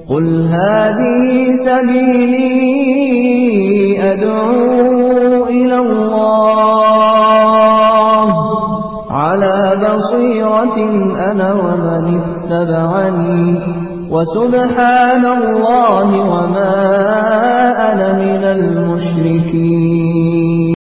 قل هذه سبيلي أدعو إلى الله على بصيرة أنا ومن اتبعني وسبحان الله وما أنا من المشركين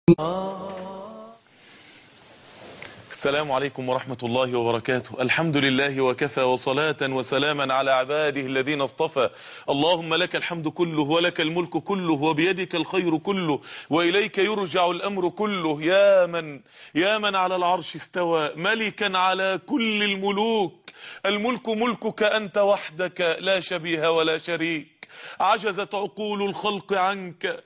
السلام عليكم ورحمة الله وبركاته الحمد لله وكفى وصلاة وسلاما على عباده الذين اصطفى اللهم لك الحمد كله ولك الملك كله وبيدك الخير كله وإليك يرجع الأمر كله يا من يا من على العرش استوى ملكا على كل الملوك الملك ملكك أنت وحدك لا شبيه ولا شريك عجزت عقول الخلق عنك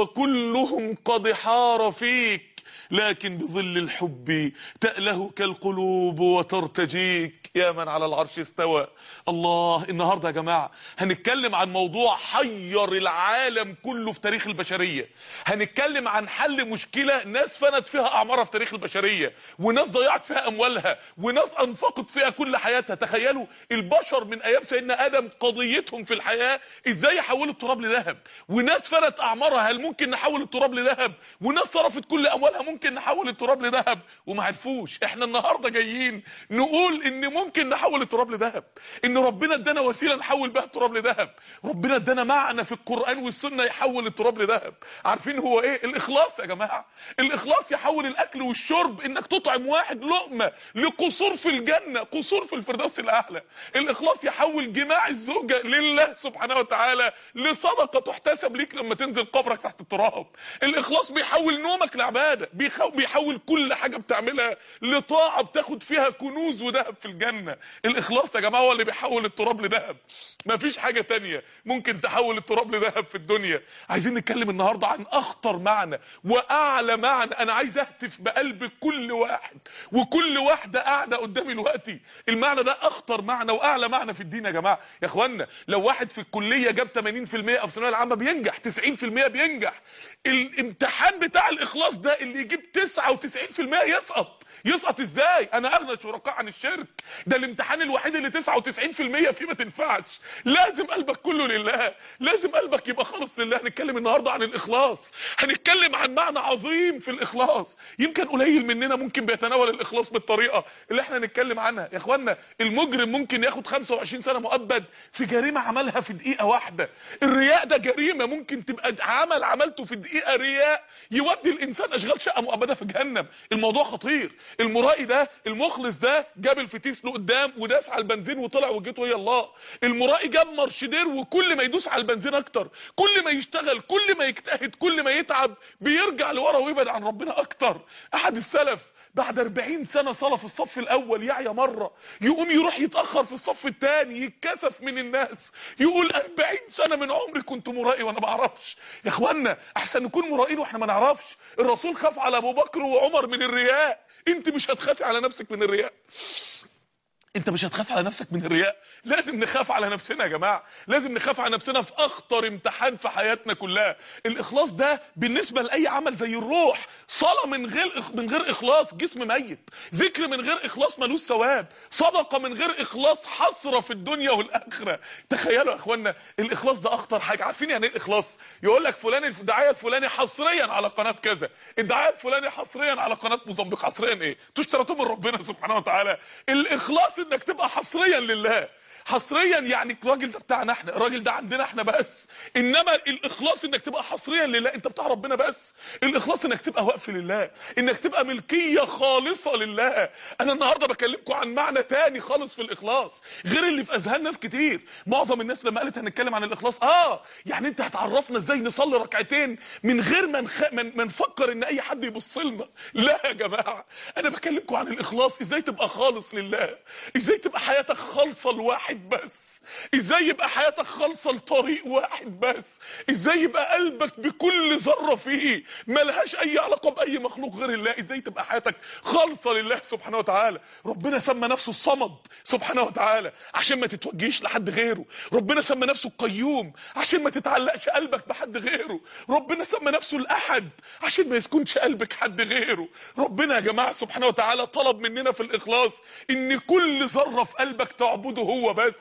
وكلهم قد حار فيك لكن بظل الحب تألهك القلوب وترتجيك يا من على العرش استوى الله النهارده يا جماعه هنتكلم عن موضوع حير العالم كله في تاريخ البشريه هنتكلم عن حل مشكله ناس فنت فيها اعمارها في تاريخ البشريه وناس ضيعت فيها اموالها وناس انفقت فيها كل حياتها تخيلوا البشر من ايام سيدنا ادم قضيتهم في الحياه ازاي يحولوا التراب لذهب وناس فنت اعمارها هل ممكن نحول التراب لذهب وناس صرفت كل اموالها ممكن نحول التراب لذهب وما عرفوش احنا النهارده جايين نقول ان ممكن نحول التراب لذهب ان ربنا ادانا وسيله نحول بها التراب لذهب ربنا ادانا معنى في القران والسنه يحول التراب لذهب عارفين هو ايه الاخلاص يا جماعه الاخلاص يحول الاكل والشرب انك تطعم واحد لقمه لقصور في الجنه قصور في الفردوس الاعلى الاخلاص يحول جماع الزوجه لله سبحانه وتعالى لصدقه تحتسب ليك لما تنزل قبرك تحت التراب الاخلاص بيحول نومك لعباده بيخو بيحول كل حاجه بتعملها لطاعه بتاخد فيها كنوز وذهب في الجنه الاخلاص يا جماعه هو اللي بيحول التراب لذهب مفيش حاجه تانية ممكن تحول التراب لذهب في الدنيا عايزين نتكلم النهارده عن اخطر معنى واعلى معنى انا عايز اهتف بقلب كل واحد وكل واحده قاعده قدامي دلوقتي المعنى ده اخطر معنى واعلى معنى في الدين يا جماعه يا اخوانا لو واحد في الكليه جاب 80% او في الثانويه العامه بينجح 90% بينجح الامتحان بتاع الاخلاص ده اللي يجيب 99% يسقط يسقط ازاي انا اغنى شركاء عن الشرك ده الامتحان الوحيد اللي 99% فيه ما تنفعش لازم قلبك كله لله لازم قلبك يبقى خالص لله هنتكلم النهارده عن الاخلاص هنتكلم عن معنى عظيم في الاخلاص يمكن قليل مننا ممكن بيتناول الاخلاص بالطريقه اللي احنا هنتكلم عنها يا اخوانا المجرم ممكن ياخد 25 سنه مؤبد في جريمه عملها في دقيقه واحده الرياء ده جريمه ممكن تبقى عمل عملته في دقيقه رياء يودي الانسان اشغال شقه مؤبده في جهنم الموضوع خطير المرائي ده المخلص ده جاب الفتيس له قدام وداس على البنزين وطلع وجيته هي الله المرائي جاب مرشدير وكل ما يدوس على البنزين اكتر كل ما يشتغل كل ما يجتهد كل ما يتعب بيرجع لورا ويبعد عن ربنا اكتر احد السلف بعد 40 سنه صلاه في الصف الاول يعيا مره يقوم يروح يتاخر في الصف الثاني يتكسف من الناس يقول 40 سنه من عمري كنت مرائي وانا ما اعرفش يا اخوانا احسن نكون مرائين واحنا ما نعرفش الرسول خاف على ابو بكر وعمر من الرياء انت مش هتخافي على نفسك من الرياء انت مش هتخاف على نفسك من الرياء لازم نخاف على نفسنا يا جماعه لازم نخاف على نفسنا في اخطر امتحان في حياتنا كلها الاخلاص ده بالنسبه لاي عمل زي الروح صلاه من غير من غير اخلاص جسم ميت ذكر من غير اخلاص ملوش ثواب صدقه من غير اخلاص حسره في الدنيا والاخره تخيلوا يا اخوانا الاخلاص ده اخطر حاجه عارفين يعني ايه الاخلاص يقول لك فلان الدعايه الفلاني حصريا على قناه كذا الدعايه الفلاني حصريا على قناه موزمبيق حصريا ايه تشترطوا من ربنا سبحانه وتعالى الاخلاص انك تبقى حصريا لله حصريا يعني الراجل ده بتاعنا احنا الراجل ده عندنا احنا بس انما الاخلاص انك تبقى حصريا لله انت بتاع ربنا بس الاخلاص انك تبقى وقف لله انك تبقى ملكيه خالصه لله انا النهارده بكلمكم عن معنى تاني خالص في الاخلاص غير اللي في اذهان ناس كتير معظم الناس لما قالت هنتكلم عن الاخلاص اه يعني انت هتعرفنا ازاي نصلي ركعتين من غير ما نخ... من... ما نفكر ان اي حد يبص لنا لا يا جماعه انا بكلمكم عن الاخلاص ازاي تبقى خالص لله ازاي تبقى حياتك خالصه لواحد بس ازاي يبقى حياتك خالصه لطريق واحد بس ازاي يبقى قلبك بكل ذره فيه ملهاش اي علاقه باي مخلوق غير الله ازاي تبقى حياتك خالصه لله سبحانه وتعالى ربنا سمى نفسه الصمد سبحانه وتعالى عشان ما تتوجهش لحد غيره ربنا سمى نفسه القيوم عشان ما تتعلقش قلبك بحد غيره ربنا سمى نفسه الاحد عشان ما يسكنش قلبك حد غيره ربنا يا جماعه سبحانه وتعالى طلب مننا في الاخلاص ان كل ذره في قلبك تعبده هو بس انك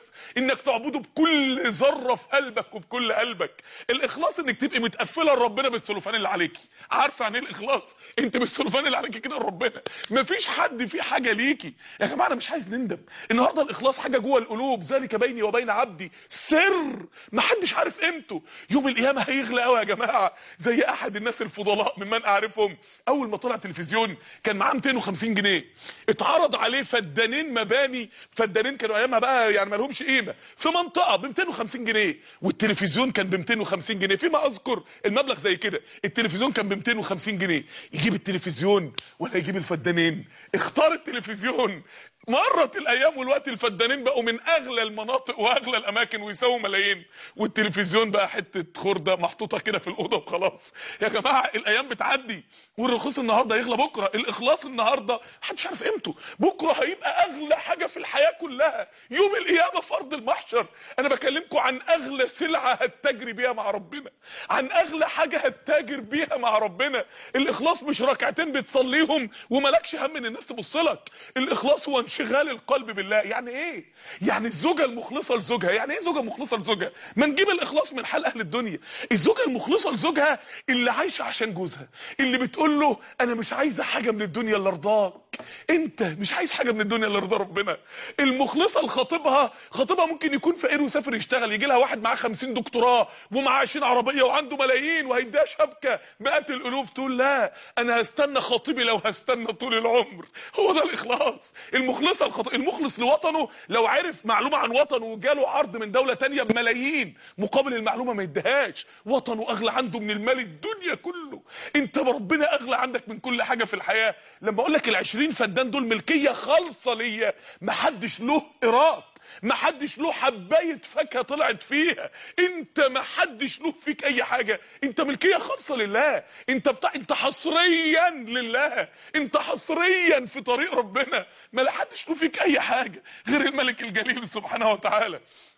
انك تعبده بكل ذره في قلبك وبكل قلبك الاخلاص انك تبقي متقفله لربنا بالسلوفان اللي عليكي عارفه يعني ايه الاخلاص انت بالسلوفان اللي عليكي كده لربنا مفيش حد في حاجه ليكي يا جماعه انا مش عايز نندم النهارده الاخلاص حاجه جوه القلوب ذلك بيني وبين عبدي سر محدش عارف قيمته يوم القيامه هيغلى قوي يا جماعه زي احد الناس الفضلاء ممن اعرفهم اول ما طلع تلفزيون كان معاه 250 جنيه اتعرض عليه فدانين مباني فدانين كانوا ايامها بقى يعني ما لهمش قيمه في منطقه ب 250 جنيه والتلفزيون كان ب 250 جنيه فيما اذكر المبلغ زي كده التلفزيون كان ب 250 جنيه يجيب التلفزيون ولا يجيب الفدانين اختار التلفزيون مرت الايام والوقت الفدانين بقوا من اغلى المناطق واغلى الاماكن ويساووا ملايين والتلفزيون بقى حته خرده محطوطه كده في الاوضه وخلاص يا جماعه الايام بتعدي والرخيص النهارده يغلى بكره الاخلاص النهارده محدش عارف قيمته بكره هيبقى اغلى حاجه في الحياه كلها يوم القيامه في ارض المحشر انا بكلمكم عن اغلى سلعه هتجري بيها مع ربنا عن اغلى حاجه هتتاجر بيها مع ربنا الاخلاص مش ركعتين بتصليهم وملكش هم ان الناس تبص لك الاخلاص هو انشغال القلب بالله يعني ايه يعني الزوجه المخلصه لزوجها يعني ايه زوجه مخلصه لزوجها ما نجيب الاخلاص من حال اهل الدنيا الزوجه المخلصه لزوجها اللي عايشه عشان جوزها اللي بتقول له انا مش عايزه حاجه من الدنيا الا رضاك انت مش عايز حاجه من الدنيا الا رضا ربنا المخلصه لخطيبها خطيبها ممكن يكون فقير وسافر يشتغل يجي لها واحد معاه 50 دكتوراه ومعاه 20 عربيه وعنده ملايين وهيديها شبكه مئات الالوف تقول لا انا هستنى خطيبي لو هستنى طول العمر هو ده الاخلاص المخلصه الخط... المخلص لوطنه لو عرف معلومه عن وطنه وجاله عرض من دوله تانية بملايين مقابل المعلومه ما يديهاش وطنه اغلى عنده من المال الدنيا كله انت ربنا اغلى عندك من كل حاجه في الحياه لما اقول لك ال20 فدان دول ملكيه خالصه ليا محدش له ايراد محدش له حبايه فاكهه طلعت فيها انت محدش له فيك اي حاجه انت ملكيه خالصه لله انت بتاع انت حصريا لله انت حصريا في طريق ربنا ما حدش له فيك اي حاجه غير الملك الجليل سبحانه وتعالى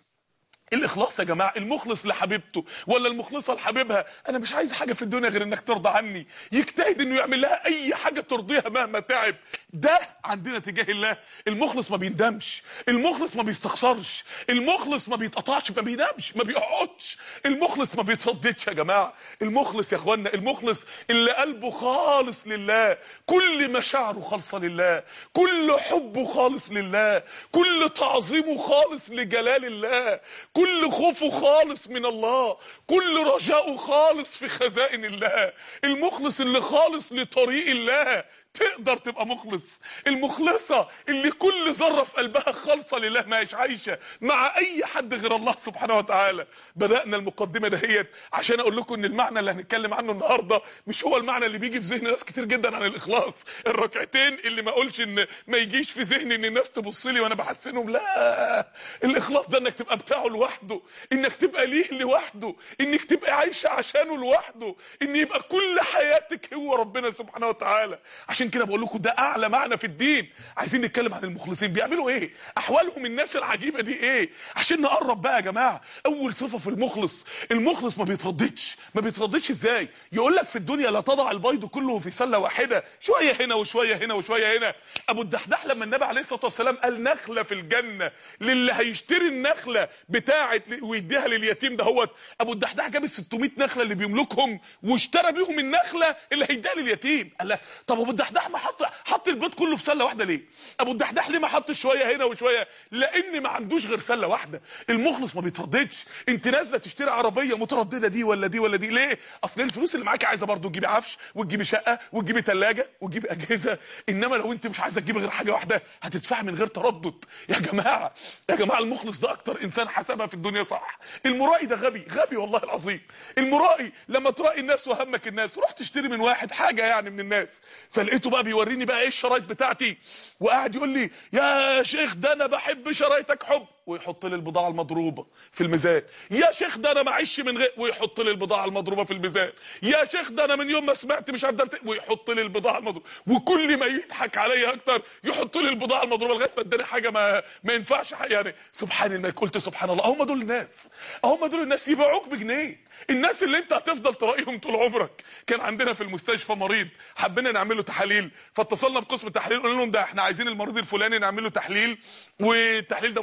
الاخلاص يا جماعه المخلص لحبيبته ولا المخلصه لحبيبها انا مش عايز حاجه في الدنيا غير انك ترضى عني يجتهد انه يعمل لها اي حاجه ترضيها مهما تعب ده عندنا تجاه الله المخلص ما بيندمش المخلص ما بيستخسرش المخلص ما بيتقطعش ما بينامش ما بيقعدش المخلص ما بيترددش يا جماعه المخلص يا اخوانا المخلص اللي قلبه خالص لله كل مشاعره خالصه لله كل حبه خالص لله كل تعظيمه خالص لجلال الله كل خوفه خالص من الله كل رجاؤه خالص في خزائن الله المخلص اللي خالص لطريق الله تقدر تبقى مخلص المخلصة اللي كل ذرة في قلبها خالصة لله ما هيش عايشة مع أي حد غير الله سبحانه وتعالى بدأنا المقدمة دهيت عشان أقول لكم إن المعنى اللي هنتكلم عنه النهاردة مش هو المعنى اللي بيجي في ذهن ناس كتير جدا عن الإخلاص الركعتين اللي ما أقولش إن ما يجيش في ذهني إن الناس تبص لي وأنا بحسنهم لا الإخلاص ده إنك تبقى بتاعه لوحده إنك تبقى ليه لوحده إنك تبقى عايشة عشانه لوحده إن يبقى كل حياتك هو ربنا سبحانه وتعالى عشان كده بقول لكم ده اعلى معنى في الدين عايزين نتكلم عن المخلصين بيعملوا ايه احوالهم الناس العجيبه دي ايه عشان نقرب بقى يا جماعه اول صفه في المخلص المخلص ما بيترددش ما بيترددش ازاي يقول لك في الدنيا لا تضع البيض كله في سله واحده شويه هنا وشويه هنا وشويه هنا ابو الدحداح لما النبي عليه الصلاه والسلام قال نخله في الجنه للي هيشتري النخله بتاعه ويديها لليتيم دهوت ابو الدحداح جاب ال 600 نخله اللي بيملكهم واشترى بيهم النخله اللي هيديها لليتيم قال لا طب ابو الدحداح ما حط حط البيض كله في سله واحده ليه ابو الدحداح ليه ما حطش شويه هنا وشويه لان ما عندوش غير سله واحده المخلص ما بيترددش انت نازله تشتري عربيه متردده دي ولا دي ولا دي ليه اصل الفلوس اللي معاكي عايزه برضه تجيبي عفش وتجيبي شقه وتجيبي ثلاجه وتجيبي اجهزه انما لو انت مش عايزه تجيبي غير حاجه واحده هتدفعي من غير تردد يا جماعه يا جماعه المخلص ده اكتر انسان حسبها في الدنيا صح المرائي ده غبي غبي والله العظيم المرائي لما ترائي الناس وهمك الناس روح تشتري من واحد حاجه يعني من الناس فلقيته بقى بيوريني بقى ايه الشرايط بتاعتي وقاعد يقول لي يا شيخ ده انا بحب شرايطك حب ويحط لي البضاعه المضروبه في الميزان يا شيخ ده انا معيش من غير ويحط لي البضاعه المضروبه في الميزان يا شيخ ده انا من يوم ما سمعت مش عارف درس ويحط لي البضاعه المضروبه وكل ما يضحك عليا اكتر يحط لي البضاعه المضروبه لغايه ما اداني حاجه ما ما ينفعش يعني سبحان الله قلت سبحان الله هم دول الناس هم دول الناس يبيعوك بجنيه الناس اللي انت هتفضل تراقيهم طول عمرك كان عندنا في المستشفى مريض حبينا نعمل له تحاليل فاتصلنا بقسم التحليل قلنا لهم ده احنا عايزين المريض الفلاني نعمل له تحليل والتحليل ده مهم جدا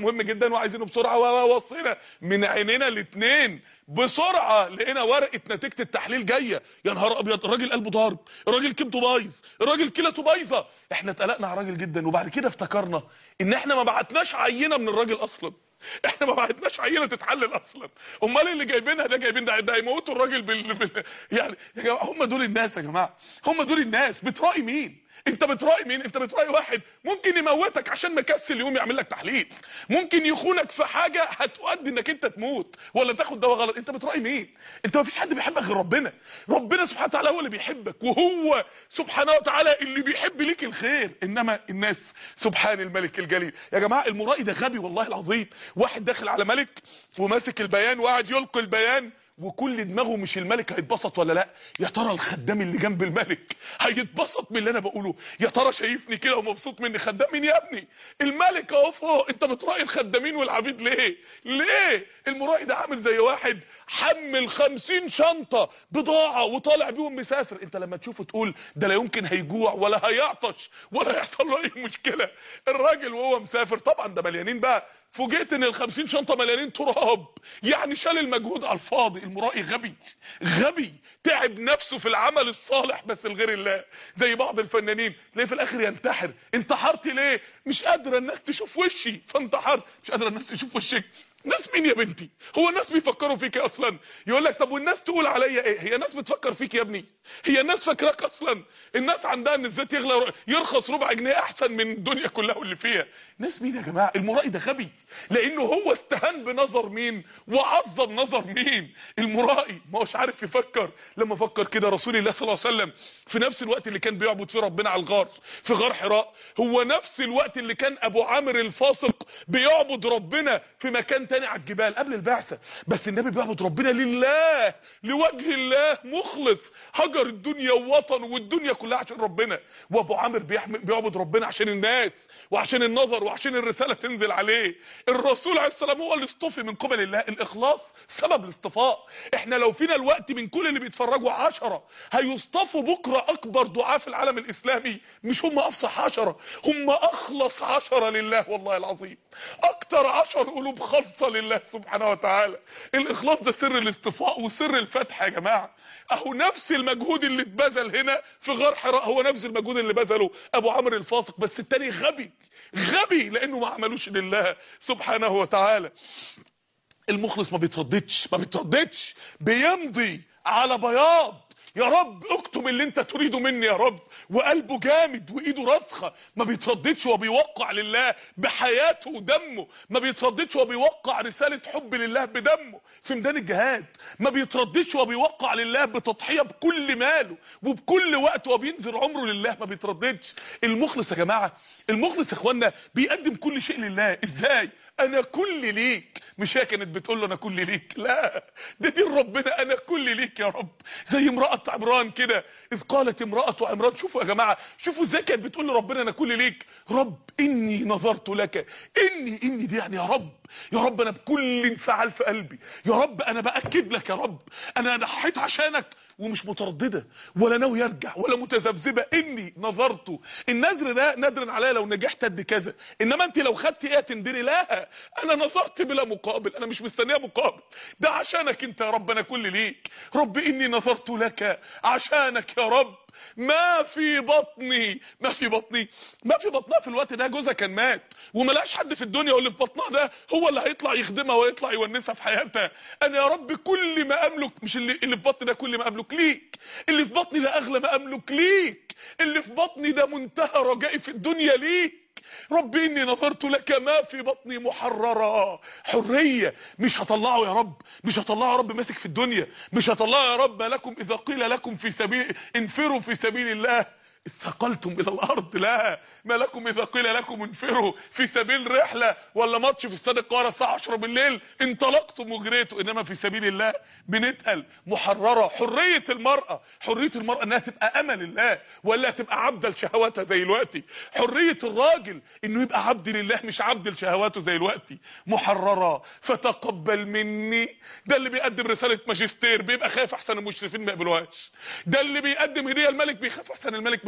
البيان وعايزينه بسرعه ووصينا من عينينا الاثنين بسرعه لقينا ورقه نتيجه التحليل جايه يا نهار ابيض الراجل قلبه ضارب الراجل كبده بايظ الراجل كلته بايظه احنا اتقلقنا على الراجل جدا وبعد كده افتكرنا ان احنا ما بعتناش عينه من الراجل اصلا احنا ما بعتناش عينه تتحلل اصلا امال اللي جايبينها ده جايبين ده, ده هيموتوا الراجل بال... بال... يعني يا جماعه هم دول الناس يا جماعه هم دول الناس بتراعي مين انت بتراعي مين انت بتراعي واحد ممكن يموتك عشان مكسل يقوم يعمل لك تحليل ممكن يخونك في حاجه هتؤدي انك انت تموت ولا تاخد دواء غلط انت بتراعي مين انت ما فيش حد بيحبك غير ربنا ربنا سبحانه وتعالى هو اللي بيحبك وهو سبحانه وتعالى اللي بيحب ليك الخير انما الناس سبحان الملك الجليل يا جماعه المرائي ده غبي والله العظيم واحد داخل على ملك وماسك البيان وقاعد يلقي البيان وكل دماغه مش الملك هيتبسط ولا لا يا ترى الخدام اللي جنب الملك هيتبسط من اللي انا بقوله يا ترى شايفني كده ومبسوط مني خدام مين يا ابني الملك اهو فوق انت بتراعي الخدامين والعبيد ليه ليه المرائي ده عامل زي واحد حمل خمسين شنطة بضاعة وطالع بيهم مسافر انت لما تشوفه تقول ده لا يمكن هيجوع ولا هيعطش ولا هيحصل له اي مشكلة الراجل وهو مسافر طبعا ده مليانين بقى فوجئت ان الخمسين شنطة مليانين تراب يعني شال المجهود على الفاضي المرائي غبي غبي تعب نفسه في العمل الصالح بس لغير الله زي بعض الفنانين تلاقيه في الاخر ينتحر انتحرت ليه مش قادره الناس تشوف وشي فانتحرت مش قادره الناس تشوف وشك ناس مين يا بنتي هو الناس بيفكروا فيك اصلا يقول لك طب والناس تقول عليا ايه هي الناس بتفكر فيك يا ابني هي الناس فاكراك اصلا الناس عندها ان الزيت يغلى يرخص ربع جنيه احسن من الدنيا كلها واللي فيها ناس مين يا جماعه المرائي ده غبي لانه هو استهان بنظر مين وعظم نظر مين المرائي ما هوش عارف يفكر لما فكر كده رسول الله صلى الله عليه وسلم في نفس الوقت اللي كان بيعبد فيه ربنا على الغار في غار حراء هو نفس الوقت اللي كان ابو عامر الفاسق بيعبد ربنا في مكان تاني على الجبال قبل البعثه بس النبي بيعبد ربنا لله لوجه الله مخلص هجر الدنيا ووطن والدنيا كلها عشان ربنا وابو عامر بيحمل بيعبد ربنا عشان الناس وعشان النظر وعشان الرساله تنزل عليه الرسول عليه السلام هو اللي اصطفي من قبل الله الاخلاص سبب الاصطفاء احنا لو فينا الوقت من كل اللي بيتفرجوا عشرة هيصطفوا بكره اكبر دعاة في العالم الاسلامي مش هم افصح عشرة هم اخلص عشرة لله والله العظيم اكتر عشر قلوب خالصه لله سبحانه وتعالى الاخلاص ده سر الاصطفاء وسر الفتح يا جماعه اهو نفس المجهود اللي اتبذل هنا في غار حراء هو نفس المجهود اللي بذله ابو عمرو الفاسق بس التاني غبي غبي لانه ما عملوش لله سبحانه وتعالى المخلص ما بيترددش ما بيترددش بيمضي على بياض يا رب اكتب اللي انت تريده مني يا رب وقلبه جامد وايده راسخه ما بيترددش وبيوقع لله بحياته ودمه ما بيترددش وبيوقع رساله حب لله بدمه في ميدان الجهاد ما بيترددش وبيوقع لله بتضحيه بكل ماله وبكل وقت وبينذر عمره لله ما بيترددش المخلص يا جماعه المخلص يا اخوانا بيقدم كل شيء لله ازاي انا كل ليك مش هي كانت بتقول له انا كل ليك لا ده دين ربنا انا كل ليك يا رب زي امراه عمران كده اذ قالت امراه عمران شوفوا يا جماعه شوفوا ازاي كانت بتقول لربنا انا كل ليك رب اني نظرت لك اني اني دي يعني يا رب يا رب انا بكل انفعال في قلبي يا رب انا باكد لك يا رب انا ضحيت عشانك ومش متردده ولا ناوي ارجع ولا متذبذبه اني نظرت النذر ده نذر عليا لو نجحت ادي كذا انما انت لو خدتي ايه تندري لا انا نظرت بلا مقابل انا مش مستنيه مقابل ده عشانك انت يا رب انا كل ليك رب اني نظرت لك عشانك يا رب ما في بطني ما في بطني ما في بطنها في الوقت ده جوزها كان مات وملاش حد في الدنيا واللي في بطنها ده هو اللي هيطلع يخدمها ويطلع يونسها في حياتها انا يا رب كل ما املك مش اللي, اللي في بطني ده كل ما املك ليك اللي في بطني ده اغلى ما املك ليك اللي في بطني ده منتهى رجائي في الدنيا ليك رب اني نظرت لك ما في بطني محررة حرية مش هطلعه يا رب مش هطلعه يا رب ماسك في الدنيا مش هطلعه يا رب ما لكم اذا قيل لكم في سبيل انفروا في سبيل الله اثقلتم الى الارض لا ما لكم اذا قيل لكم انفروا في سبيل رحله ولا ماتش في استاد القاهره الساعه 10 بالليل انطلقتم وجريتوا انما في سبيل الله بنتقل محرره حريه المراه حريه المراه انها تبقى امل الله ولا تبقى عبده لشهواتها زي دلوقتي حريه الراجل انه يبقى عبد لله مش عبد لشهواته زي دلوقتي محرره فتقبل مني ده اللي بيقدم رساله ماجستير بيبقى خايف احسن المشرفين ما يقبلوهاش ده اللي بيقدم هديه الملك بيخاف احسن الملك ما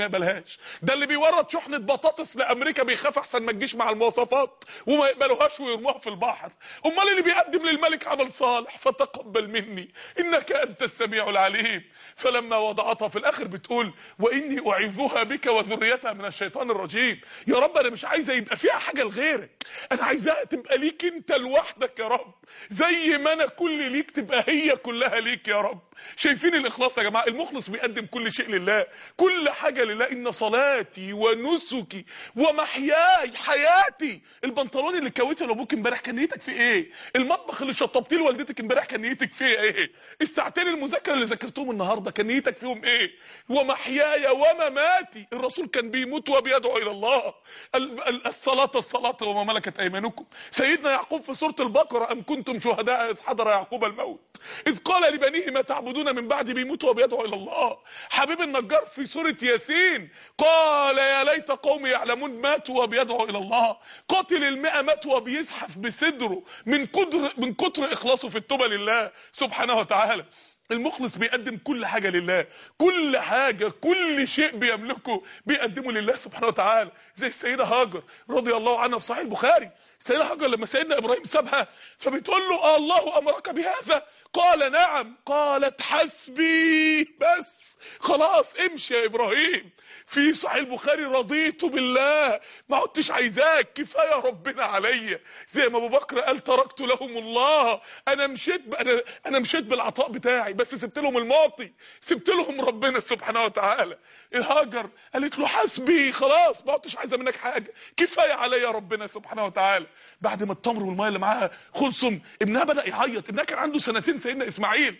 ما يقبلهاش ده اللي بيورد شحنه بطاطس لامريكا بيخاف احسن ما تجيش مع المواصفات وما يقبلوهاش ويرموها في البحر امال اللي بيقدم للملك عمل صالح فتقبل مني انك انت السميع العليم فلما وضعتها في الاخر بتقول واني اعيذها بك وذريتها من الشيطان الرجيم يا رب انا مش عايزه يبقى فيها حاجه لغيرك انا عايزاها تبقى ليك انت لوحدك يا رب زي ما انا كل ليك تبقى هي كلها ليك يا رب شايفين الاخلاص يا جماعه المخلص بيقدم كل شيء لله كل حاجه لله ان صلاتي ونسكي ومحياي حياتي البنطلون اللي كويته لابوك امبارح كان نيتك في ايه المطبخ اللي شطبتيه لوالدتك امبارح كان نيتك فيه ايه الساعتين المذاكره اللي ذاكرتهم النهارده كان نيتك فيهم ايه ومحياي ومماتي الرسول كان بيموت وبيدعو الى الله ال- ال- الصلاه الصلاه وما ملكت ايمانكم سيدنا يعقوب في سوره البقره ام كنتم شهداء اذ حضر يعقوب الموت اذ قال لبنيه ما تعبدون من بعد بيموت وبيدعو الى الله حبيب النجار في سوره ياسين قال يا ليت قومي يعلمون ماتوا وبيدعو الى الله قاتل المئة مات وبيزحف بصدره من كتر من كتر اخلاصه في التوبه لله سبحانه وتعالى المخلص بيقدم كل حاجة لله كل حاجة كل شيء بيملكه بيقدمه لله سبحانه وتعالى زي السيدة هاجر رضي الله عنها في صحيح البخاري السيدة هاجر لما سيدنا إبراهيم سابها فبتقول له آه الله أمرك بهذا قال نعم قالت حسبي بس خلاص امشي يا ابراهيم في صحيح البخاري رضيت بالله ما عدتش عايزاك كفايه ربنا عليا زي ما ابو بكر قال تركت لهم الله انا مشيت ب... انا انا مشيت بالعطاء بتاعي بس سبت لهم المعطي سبت لهم ربنا سبحانه وتعالى الهاجر قالت له حسبي خلاص ما عدتش عايزه منك حاجه كفايه عليا ربنا سبحانه وتعالى بعد ما التمر والميه اللي معاها خلصم ابنها بدا يعيط ابنها كان عنده سنتين سيدنا اسماعيل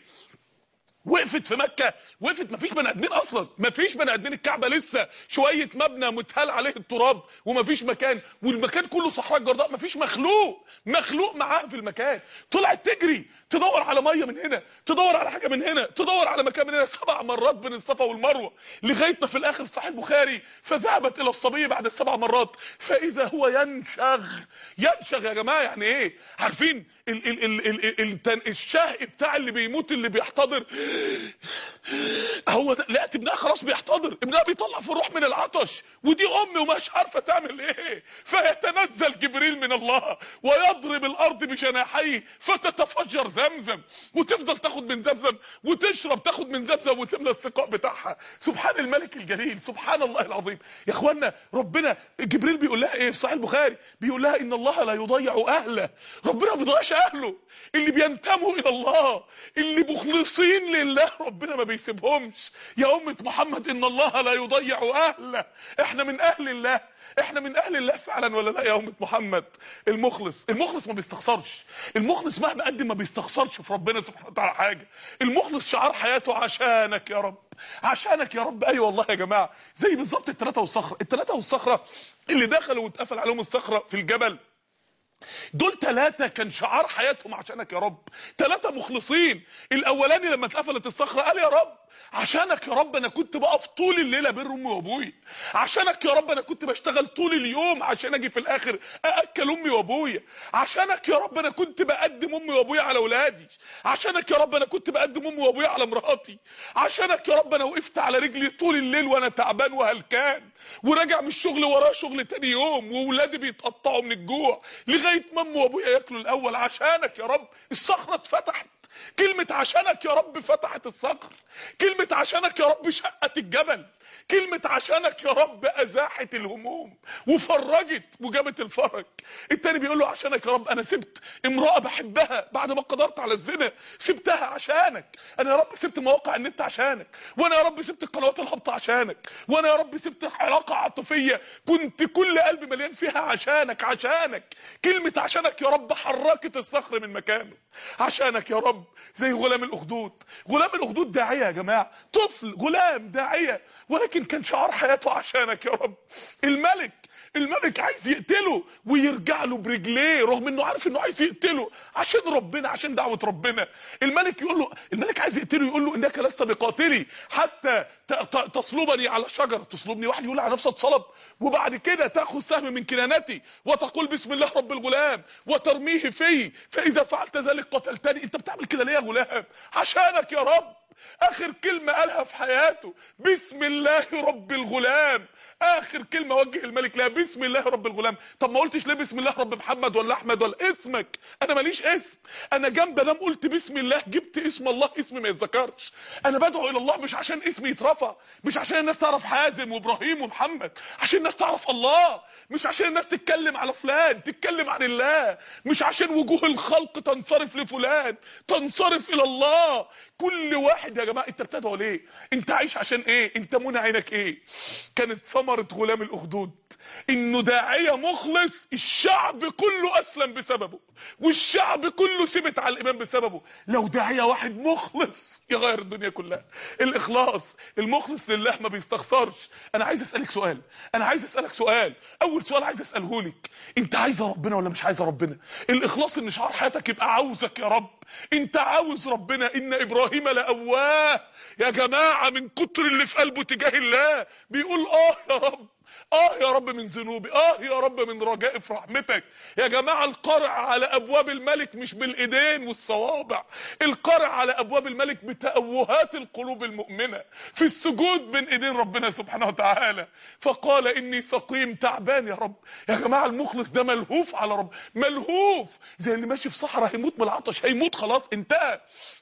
وقفت في مكة وقفت مفيش بني ادمين اصلا مفيش بني ادمين الكعبة لسه شوية مبنى متهال عليه التراب ومفيش مكان والمكان كله صحراء جرداء مفيش مخلوق مخلوق معاها في المكان طلعت تجري تدور على مية من هنا تدور على حاجة من هنا تدور على مكان من هنا سبع مرات بين الصفا والمروة لغاية ما في الاخر صحيح البخاري فذهبت الى الصبي بعد السبع مرات فاذا هو ينشغ ينشغ يا جماعة يعني ايه عارفين ال ال ال ال ال ال الشهق بتاع اللي بيموت اللي بيحتضر هو ده لقيت ابنها خلاص بيحتضر ابنها بيطلع في الروح من العطش ودي ام ومش عارفه تعمل ايه فيتنزل جبريل من الله ويضرب الارض بجناحيه فتتفجر زمزم وتفضل تاخد من زمزم وتشرب تاخد من زمزم وتملى السقاء بتاعها سبحان الملك الجليل سبحان الله العظيم يا اخوانا ربنا جبريل بيقول لها ايه في صحيح البخاري بيقول لها ان الله لا يضيع اهله ربنا ما بيضيعش اهله اللي بينتموا الى الله اللي مخلصين لله ربنا ما بيسيبهمش يا أمة محمد إن الله لا يضيع أهله إحنا من أهل الله إحنا من أهل الله فعلا ولا لا يا أمة محمد المخلص المخلص ما بيستخسرش المخلص مهما قدم ما بيستخسرش في ربنا سبحانه وتعالى حاجة المخلص شعار حياته عشانك يا رب عشانك يا رب ايوه والله يا جماعه زي بالظبط الثلاثه والصخره الثلاثه والصخره اللي دخلوا واتقفل عليهم الصخره في الجبل دول ثلاثة كان شعار حياتهم عشانك يا رب ثلاثة مخلصين الأولاني لما اتقفلت الصخرة قال يا رب عشانك يا رب أنا كنت بقف طول الليلة بين أمي وأبوي عشانك يا رب أنا كنت بشتغل طول اليوم عشان أجي في الآخر أأكل أمي وأبويا عشانك يا رب أنا كنت بقدم أمي وأبويا على أولادي عشانك يا رب أنا كنت بقدم أمي وأبويا على مراتي عشانك يا رب أنا وقفت على رجلي طول الليل وأنا تعبان وهلكان وراجع من الشغل وراه شغل تاني يوم وولادي بيتقطعوا من الجوع لغايه ما امي وابويا ياكلوا الاول عشانك يا رب الصخره اتفتحت كلمة عشانك يا رب فتحت الصخر كلمة عشانك يا رب شقت الجبل كلمة عشانك يا رب أزاحت الهموم وفرجت وجابت الفرج التاني بيقول له عشانك يا رب أنا سبت امرأة بحبها بعد ما قدرت على الزنا سبتها عشانك أنا يا رب سبت مواقع النت عشانك وأنا يا رب سبت القنوات الهابطة عشانك وأنا يا رب سبت علاقة عاطفية كنت كل قلبي مليان فيها عشانك عشانك كلمة عشانك يا رب حركت الصخر من مكانه عشانك يا رب زي غلام الأخدود غلام الأخدود داعية يا جماعة طفل غلام داعية ولكن كان شعار حياته عشانك يا رب الملك الملك عايز يقتله ويرجع له برجليه رغم انه عارف انه عايز يقتله عشان ربنا عشان دعوه ربنا الملك يقول له الملك عايز يقتله يقول له انك لست بقاتلي حتى ت- ت- تصلبني على شجره تصلبني واحد يقول على نفسه اتصلب وبعد كده تاخذ سهم من كنانتي وتقول بسم الله رب الغلام وترميه في فاذا فعلت ذلك قتلتني انت بتعمل كده ليه يا غلام عشانك يا رب اخر كلمه قالها في حياته بسم الله رب الغلام اخر كلمه وجه الملك لها بسم الله رب الغلام طب ما قلتش ليه بسم الله رب محمد ولا احمد ولا اسمك انا ماليش اسم انا جنب انام قلت بسم الله جبت اسم الله اسم ما يتذكرش انا بدعو الى الله مش عشان اسمي يترفع مش عشان الناس تعرف حازم وابراهيم ومحمد عشان الناس تعرف الله مش عشان الناس تتكلم على فلان تتكلم عن الله مش عشان وجوه الخلق تنصرف لفلان تنصرف الى الله كل واحد يا جماعه انت بتدعو ليه انت عايش عشان ايه انت منى عينك ايه كانت ثمره غلام الاخدود انه داعيه مخلص الشعب كله اسلم بسببه والشعب كله ثبت على الايمان بسببه لو داعيه واحد مخلص يغير الدنيا كلها الاخلاص المخلص لله ما بيستخسرش انا عايز اسالك سؤال انا عايز اسالك سؤال اول سؤال عايز اساله لك انت عايزه ربنا ولا مش عايزه ربنا الاخلاص ان شعار حياتك يبقى عاوزك يا رب انت عاوز ربنا ان ابراهيم لأواه يا جماعه من كتر اللي في قلبه تجاه الله بيقول اه يا رب اه يا رب من ذنوبي اه يا رب من رجائي في رحمتك يا جماعه القرع على ابواب الملك مش بالايدين والصوابع القرع على ابواب الملك بتأوهات القلوب المؤمنه في السجود بين ايدين ربنا سبحانه وتعالى فقال اني سقيم تعبان يا رب يا جماعه المخلص ده ملهوف على رب ملهوف زي اللي ماشي في صحراء هيموت من العطش هيموت خلاص انتهى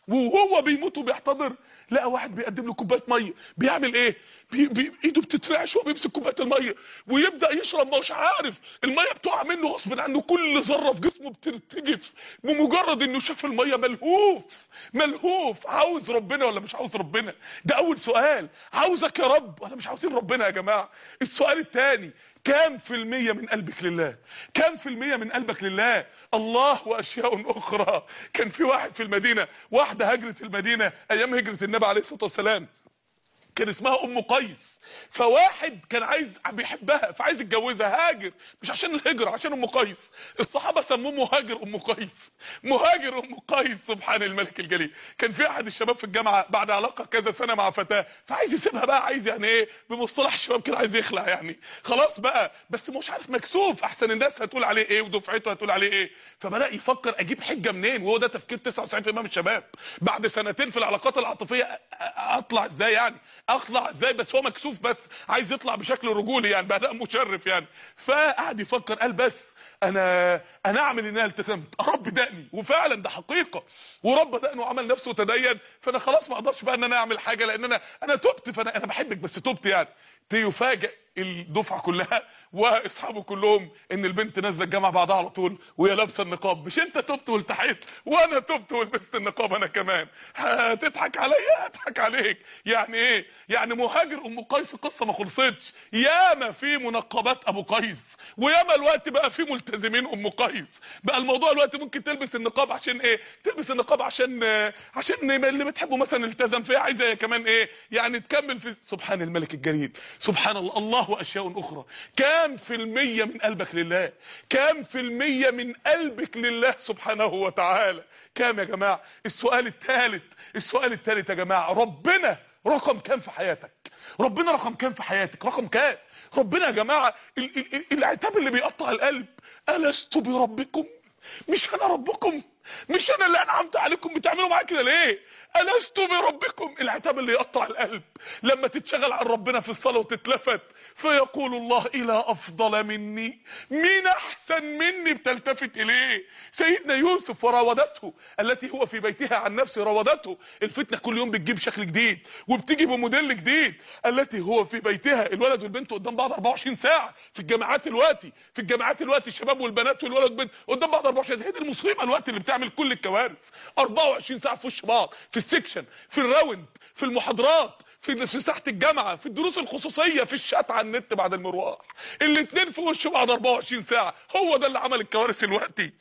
وهو بيموت وبيحتضر لقى واحد بيقدم له كوبايه ميه بيعمل ايه بي بي ايده بتترعش وهو بيمسك كوبايه الميه ويبدا يشرب ما مش عارف الميه بتقع منه غصب عنه كل ذره في جسمه بترتجف بمجرد انه شاف الميه ملهوف ملهوف عاوز ربنا ولا مش عاوز ربنا ده اول سؤال عاوزك يا رب ولا مش عاوزين ربنا يا جماعه السؤال الثاني كام في المية من قلبك لله كام في المية من قلبك لله الله وأشياء أخرى كان في واحد في المدينة واحدة هجرت المدينة أيام هجرة النبي عليه الصلاة والسلام كان اسمها ام قيس فواحد كان عايز بيحبها فعايز يتجوزها هاجر مش عشان الهجره عشان ام قيس الصحابه سموه مهاجر ام قيس مهاجر ام قيس سبحان الملك الجليل كان في احد الشباب في الجامعه بعد علاقه كذا سنه مع فتاه فعايز يسيبها بقى عايز يعني ايه بمصطلح الشباب كده عايز يخلع يعني خلاص بقى بس مش عارف مكسوف احسن الناس هتقول عليه ايه ودفعته هتقول عليه ايه فبدا يفكر اجيب حجه منين وهو ده تفكير 99% من الشباب بعد سنتين في العلاقات العاطفيه أ- أ- اطلع ازاي يعني اطلع ازاي بس هو مكسوف بس عايز يطلع بشكل رجولي يعني باداء مشرف يعني فقعد يفكر قال بس انا انا اعمل ان انا التزمت رب دقني وفعلا ده حقيقه ورب دقنه وعمل نفسه تدين فانا خلاص ما اقدرش بقى ان انا اعمل حاجه لان انا انا تبت فانا انا بحبك بس تبت يعني تيفاجئ الدفعه كلها واصحابه كلهم ان البنت نازله الجامعه بعدها على طول وهي لابسه النقاب مش انت تبت والتحيت وانا تبت ولبست النقاب انا كمان هتضحك عليا هضحك عليك يعني ايه يعني مهاجر ام قيس القصه ما خلصتش ياما في منقبات ابو قيس وياما الوقت بقى في ملتزمين ام قيس بقى الموضوع الوقت ممكن تلبس النقاب عشان ايه تلبس النقاب عشان آه، عشان اللي بتحبه مثلا التزم فيها عايزه هي كمان ايه يعني تكمل في سبحان الملك الجليل سبحان الله الله واشياء اخرى كام في المية من قلبك لله كام في المية من قلبك لله سبحانه وتعالى كام يا جماعة السؤال الثالث السؤال الثالث يا جماعة ربنا رقم كام في حياتك ربنا رقم كام في حياتك رقم كام ربنا يا جماعة ال- ال- ال- العتاب اللي بيقطع القلب ألست بربكم مش انا ربكم مش انا اللي انعمت عليكم بتعملوا معايا كده ليه الست بربكم العتاب اللي يقطع القلب لما تتشغل عن ربنا في الصلاه وتتلفت فيقول الله الى افضل مني مين احسن مني بتلتفت اليه سيدنا يوسف وراودته التي هو في بيتها عن نفسه راودته الفتنه كل يوم بتجيب شكل جديد وبتيجي بموديل جديد التي هو في بيتها الولد والبنت قدام بعض 24 ساعه في الجامعات الوقتي في الجامعات الوقتي الشباب والبنات والولد والبنت قدام بعض 24 ساعه هي دي المصيبه الوقت اللي بتعمل كل الكوارث 24 ساعه في وش بعض في السكشن في الراوند في المحاضرات في في ساحه الجامعه في الدروس الخصوصيه في الشات على النت بعد المروح الاثنين في وش بعض 24 ساعه هو ده اللي عمل الكوارث الوقتي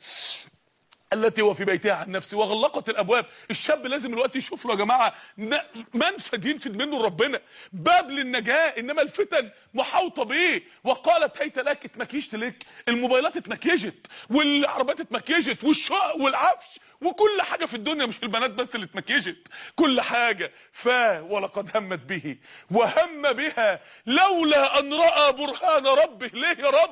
التي هو في بيتها عن نفسه وغلقت الابواب الشاب لازم الوقت يشوف له يا جماعه ن- منفذ ينفذ منه ربنا باب للنجاه انما الفتن محاوطه بيه وقالت هيت لك اتمكيشت لك الموبايلات اتمكيجت والعربيات اتمكيجت والشقق والعفش وكل حاجه في الدنيا مش البنات بس اللي اتمكيجت كل حاجه ف ولقد همت به وهم بها لولا ان راى برهان ربه ليه يا رب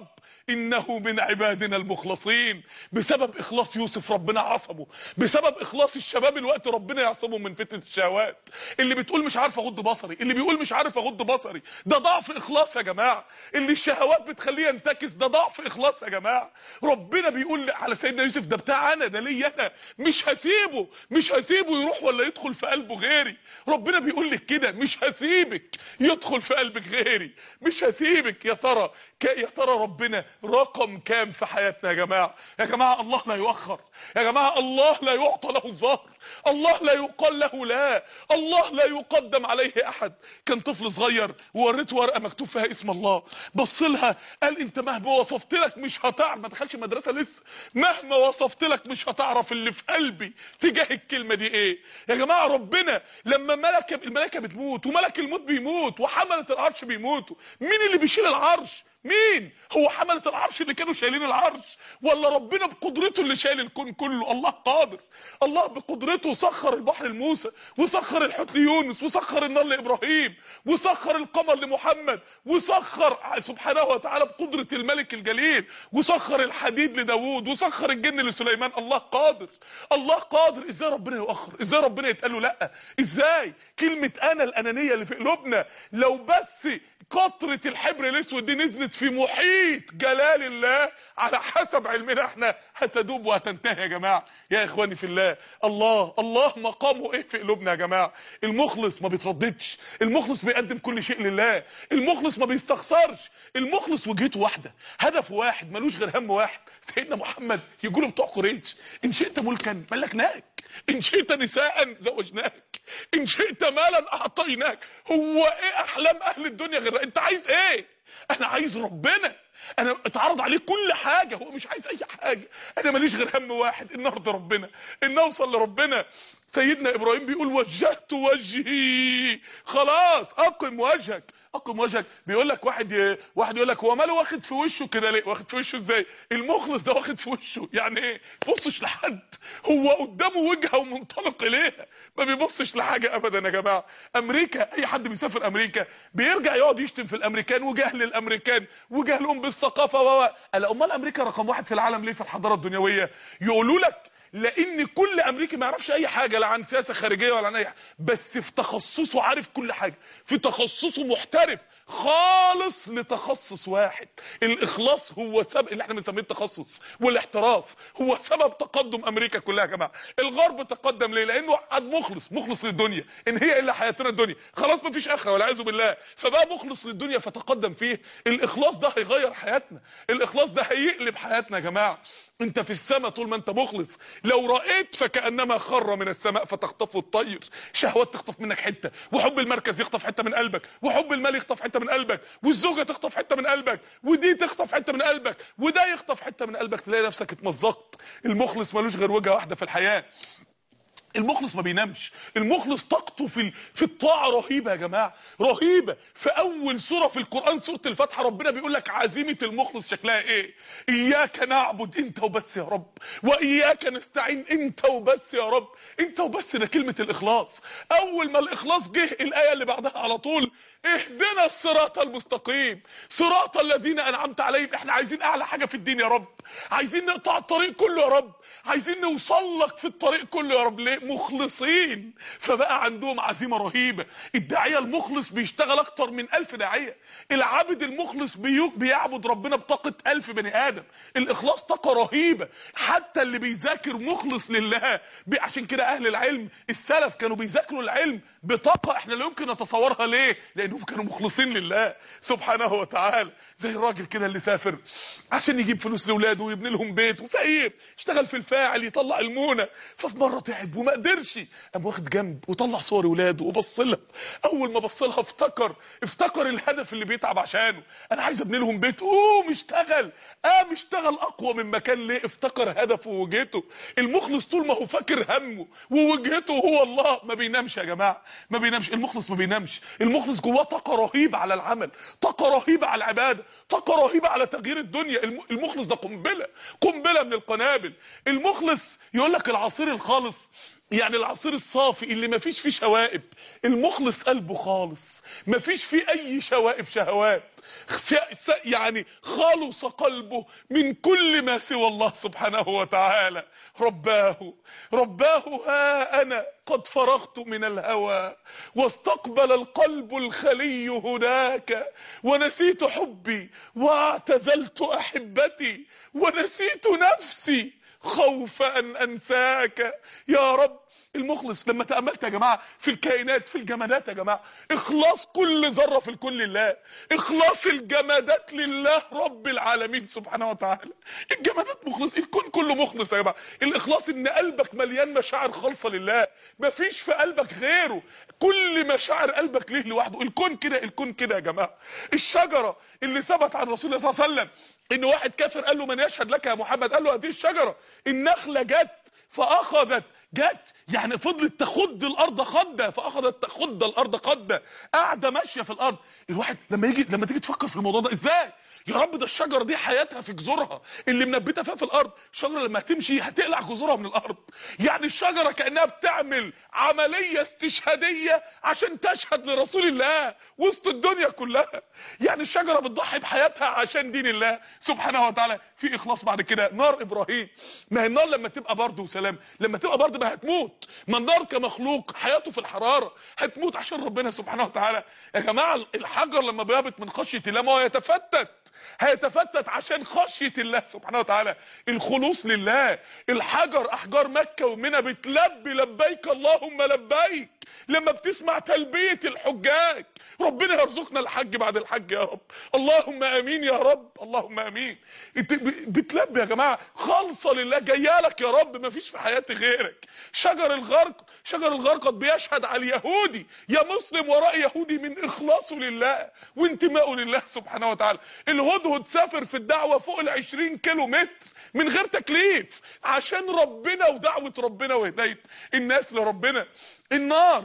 انه من عبادنا المخلصين بسبب اخلاص يوسف ربنا عصمه بسبب اخلاص الشباب الوقت ربنا يعصمه من فتنه الشهوات اللي بتقول مش عارف اغض بصري اللي بيقول مش عارف اغض بصري ده ضعف اخلاص يا جماعه اللي الشهوات بتخليه ينتكس ده ضعف اخلاص يا جماعه ربنا بيقول على سيدنا يوسف ده بتاع انا ده ليا انا مش هسيبه مش هسيبه يروح ولا يدخل في قلبه غيري ربنا بيقول لك كده مش هسيبك يدخل في قلبك غيري مش هسيبك يا ترى ك- يا ترى ربنا رقم كام في حياتنا يا جماعه يا جماعه الله لا يؤخر يا جماعه الله لا يعطى له الظهر الله لا يقال له لا الله لا يقدم عليه احد كان طفل صغير ووريته ورقه مكتوب فيها اسم الله بص لها قال انت مهما وصفت لك مش هتعرف ما دخلش مدرسه لسه مهما وصفت لك مش هتعرف اللي في قلبي تجاه الكلمه دي ايه يا جماعه ربنا لما ملك الملائكه بتموت وملك الموت بيموت وحمله العرش بيموتوا مين اللي بيشيل العرش مين هو حملة العرش اللي كانوا شايلين العرش ولا ربنا بقدرته اللي شايل الكون كله الله قادر الله بقدرته سخر البحر لموسى وسخر الحوت ليونس وسخر النار لابراهيم وسخر القمر لمحمد وسخر سبحانه وتعالى بقدرة الملك الجليل وسخر الحديد لداوود وسخر الجن لسليمان الله قادر الله قادر ازاي ربنا يؤخر ازاي ربنا يتقال له لا ازاي كلمة انا الانانية اللي في قلوبنا لو بس قطرة الحبر الاسود دي نزلت في محيط جلال الله على حسب علمنا احنا هتدوب وهتنتهي يا جماعة يا اخواني في الله الله الله مقامه ايه في قلوبنا يا جماعة المخلص ما بيترددش المخلص بيقدم كل شيء لله المخلص ما بيستخسرش المخلص وجهته واحدة هدف واحد ملوش غير هم واحد سيدنا محمد يقولوا بتوع قريش ان شئت ملكا ملكناك ان شئت نساء زوجناك ان شئت مالا اعطيناك هو ايه احلام اهل الدنيا غير انت عايز ايه انا عايز ربنا انا اتعرض عليه كل حاجه هو مش عايز اي حاجه انا ماليش غير هم واحد ان ارضي ربنا ان اوصل لربنا سيدنا ابراهيم بيقول وجهت وجهي خلاص اقم وجهك اقم وجهك بيقول لك واحد ي... واحد يقول لك هو ماله واخد في وشه كده ليه واخد في وشه ازاي المخلص ده واخد في وشه يعني ايه بصش لحد هو قدامه وجهه ومنطلق اليها ما بيبصش لحاجه ابدا يا جماعه امريكا اي حد بيسافر امريكا بيرجع يقعد يشتم في الامريكان وجهل الامريكان وجهلهم بالثقافه و قال امال امريكا رقم واحد في العالم ليه في الحضاره الدنيويه يقولوا لك لان كل امريكي ما يعرفش اي حاجه لا عن سياسه خارجيه ولا عن اي حاجه بس في تخصصه عارف كل حاجه في تخصصه محترف خالص لتخصص واحد الاخلاص هو سبب اللي احنا بنسميه التخصص والاحتراف هو سبب تقدم امريكا كلها يا جماعه الغرب تقدم ليه لانه قعد مخلص مخلص للدنيا ان هي الا حياتنا الدنيا خلاص ما فيش اخره والعياذ بالله فبقى مخلص للدنيا فتقدم فيه الاخلاص ده هيغير حياتنا الاخلاص ده هيقلب حياتنا يا جماعه انت في السماء طول ما انت مخلص لو رأيت فكأنما خر من السماء فتخطفه الطير شهوات تخطف منك حتة وحب المركز يخطف حتة من قلبك وحب المال يخطف حتة من قلبك والزوجة تخطف حتة من قلبك ودي تخطف حتة من قلبك وده يخطف حتة من قلبك تلاقي نفسك اتمزقت المخلص ملوش غير وجهة واحدة في الحياة المخلص ما بينامش المخلص طاقته في ال- في الطاعه رهيبه يا جماعه رهيبه في اول سوره في القران سوره الفاتحه ربنا بيقول لك عزيمه المخلص شكلها ايه اياك نعبد انت وبس يا رب واياك نستعين انت وبس يا رب انت وبس ده كلمه الاخلاص اول ما الاخلاص جه الايه اللي بعدها على طول اهدنا الصراط المستقيم صراط الذين انعمت عليهم احنا عايزين اعلى حاجه في الدين يا رب عايزين نقطع الطريق كله يا رب عايزين نوصل لك في الطريق كله يا رب ليه مخلصين فبقى عندهم عزيمه رهيبه الداعيه المخلص بيشتغل اكتر من ألف داعيه العابد المخلص بيو- بيعبد ربنا بطاقه ألف بني ادم الاخلاص طاقه رهيبه حتى اللي بيذاكر مخلص لله بي- عشان كده اهل العلم السلف كانوا بيذاكروا العلم بطاقه احنا لا يمكن نتصورها ليه لانهم كانوا مخلصين لله سبحانه وتعالى زي الراجل كده اللي سافر عشان يجيب فلوس لاولاده ويبني لهم بيت وفقير اشتغل في الفاعل يطلع المونه ففي مره تعب وما قدرش قام واخد جنب وطلع صور اولاده وبص لها اول ما بص لها افتكر افتكر الهدف اللي بيتعب عشانه انا عايز ابني لهم بيت قوم اشتغل قام اشتغل اقوى من مكان ليه افتكر هدفه ووجهته المخلص طول ما هو فاكر همه ووجهته هو الله ما بينامش يا جماعه ما بينامش المخلص ما بينامش المخلص جواه طاقه رهيبه على العمل طاقه رهيبه على العباده طاقه رهيبه على تغيير الدنيا الم- المخلص ده قنبله قنبله من القنابل المخلص يقول لك العصير الخالص يعني العصير الصافي اللي ما فيش فيه شوائب المخلص قلبه خالص ما فيش فيه اي شوائب شهوات س- س- يعني خلص قلبه من كل ما سوى الله سبحانه وتعالى رباه رباه ها انا قد فرغت من الهوى واستقبل القلب الخلي هناك ونسيت حبي واعتزلت احبتي ونسيت نفسي خوف ان انساك يا رب المخلص لما تأملت يا جماعة في الكائنات في الجمادات يا جماعة إخلاص كل ذرة في الكون لله إخلاص الجمادات لله رب العالمين سبحانه وتعالى الجمادات مخلص الكون كله مخلص يا جماعة الإخلاص إن قلبك مليان مشاعر خالصة لله مفيش في قلبك غيره كل مشاعر قلبك ليه لوحده الكون كده الكون كده يا جماعة الشجرة اللي ثبت عن رسول الله صلى الله عليه وسلم ان واحد كافر قال له من يشهد لك يا محمد قال له هذه الشجرة النخلة جت فاخذت جت يعني فضلت تخد الارض خده فاخذت تخد الارض خده قاعده ماشيه في الارض الواحد لما يجي لما تيجي تفكر في الموضوع ده ازاي يا رب ده الشجره دي حياتها في جذورها اللي منبته فيها في الارض الشجره لما هتمشي هتقلع جذورها من الارض يعني الشجره كانها بتعمل عمليه استشهاديه عشان تشهد لرسول الله وسط الدنيا كلها يعني الشجره بتضحي بحياتها عشان دين الله سبحانه وتعالى في اخلاص بعد كده نار ابراهيم ما هي النار لما تبقى برد وسلام لما تبقى برد ما هتموت ما النار كمخلوق حياته في الحراره هتموت عشان ربنا سبحانه وتعالى يا جماعه الحجر لما بيهبط من خشيه الله ما هو يتفتت هيتفتت عشان خشيه الله سبحانه وتعالى الخلوص لله الحجر احجار مكه ومنى بتلبي لبيك اللهم لبيك لما بتسمع تلبيه الحجاج ربنا يرزقنا الحج بعد الحج يا رب اللهم امين يا رب اللهم امين انت ب- بتلبي يا جماعه خالصه لله جايه لك يا رب ما فيش في حياتي غيرك شجر الغرق شجر الغرقد بيشهد على اليهودي يا مسلم وراء يهودي من اخلاصه لله وانتمائه لله سبحانه وتعالى الهدهد سافر في الدعوه فوق ال 20 كيلو متر من غير تكليف عشان ربنا ودعوه ربنا وهدايه الناس لربنا النار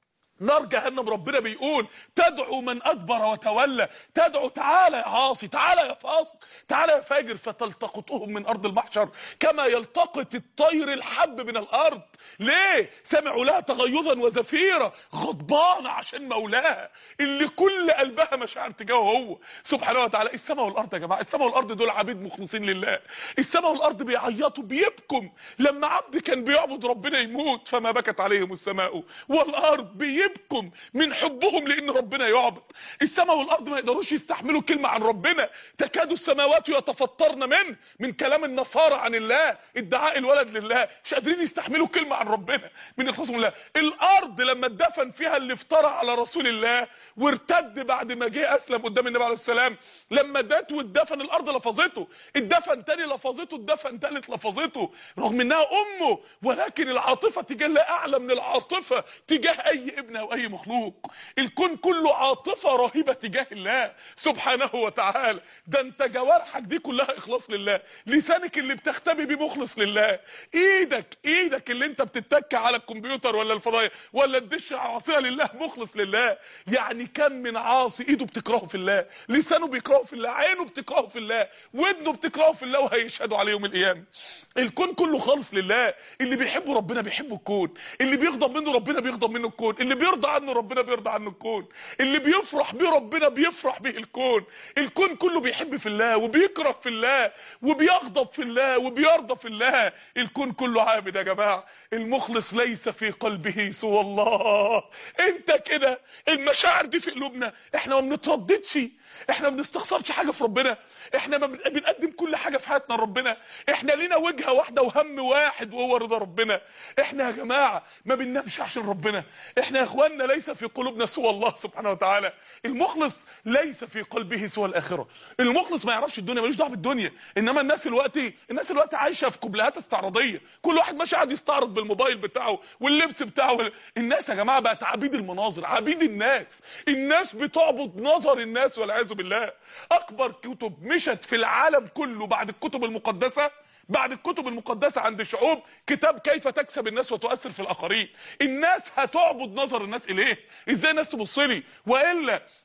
نار جهنم ربنا بيقول تدعو من ادبر وتولى تدعو تعالى يا عاصي تعالى يا فاسق تعالى يا فاجر فتلتقطهم من ارض المحشر كما يلتقط الطير الحب من الارض ليه سمعوا لها تغيظا وزفيرا غضبانه عشان مولاها اللي كل قلبها مشاعر تجاهه هو سبحانه وتعالى السماء والارض يا جماعه السماء والارض دول عبيد مخلصين لله السماء والارض بيعيطوا بيبكم لما عبد كان بيعبد ربنا يموت فما بكت عليهم السماء والارض بيبكم من حبهم لان ربنا يعبد السماء والارض ما يقدروش يستحملوا كلمه عن ربنا تكاد السماوات يتفطرن منه من كلام النصارى عن الله ادعاء الولد لله مش قادرين يستحملوا كلمه عن ربنا من اخلاصهم لله الارض لما اتدفن فيها اللي افترى على رسول الله وارتد بعد ما جه اسلم قدام النبي عليه السلام لما دات واتدفن الارض لفظته اتدفن تاني لفظته اتدفن تالت لفظته رغم انها امه ولكن العاطفه تجاه الله اعلى من العاطفه تجاه اي ابن او اي مخلوق الكون كله عاطفه رهيبه تجاه الله سبحانه وتعالى ده انت جوارحك دي كلها اخلاص لله لسانك اللي بتختبي بيه مخلص لله ايدك ايدك اللي انت بتتك على الكمبيوتر ولا الفضايح ولا الدش عاصيه لله مخلص لله يعني كم من عاصي ايده بتكرهه في الله لسانه بيكرهه في الله عينه بتكرهه في الله ودنه بتكرهه في الله وهيشهدوا عليه يوم القيامه الكون كله خالص لله اللي بيحبه ربنا بيحبه الكون اللي بيغضب منه ربنا بيغضب منه الكون اللي بيرضى عنه ربنا بيرضى عنه الكون اللي بيفرح بيه ربنا بيفرح به الكون الكون كله بيحب في الله وبيكره في الله وبيغضب في الله وبيرضى في الله الكون كله عابد يا جماعه المخلص ليس في قلبه سوى الله انت كده المشاعر دي في قلوبنا احنا ما بنترددش احنا ما بنستخسرش حاجه في ربنا احنا ما بن- بنقدم كل حاجه في حياتنا لربنا احنا لينا وجهه واحده وهم واحد وهو رضا ربنا احنا يا جماعه ما بننامش عشان ربنا احنا يا اخواننا ليس في قلوبنا سوى الله سبحانه وتعالى المخلص ليس في قلبه سوى الاخره المخلص ما يعرفش الدنيا ملوش دعوه بالدنيا انما الناس دلوقتي الناس دلوقتي عايشه في قبلات استعراضيه كل واحد ماشي قاعد يستعرض بالموبايل بتاعه واللبس بتاعه الناس يا جماعه بقت عبيد المناظر عبيد الناس الناس بتعبد نظر الناس والعياذ بالله اكبر كتب مشت في العالم كله بعد الكتب المقدسه بعد الكتب المقدسة عند الشعوب كتاب كيف تكسب الناس وتؤثر في الآخرين الناس هتعبد نظر الناس إليه إزاي الناس تبص لي وإلا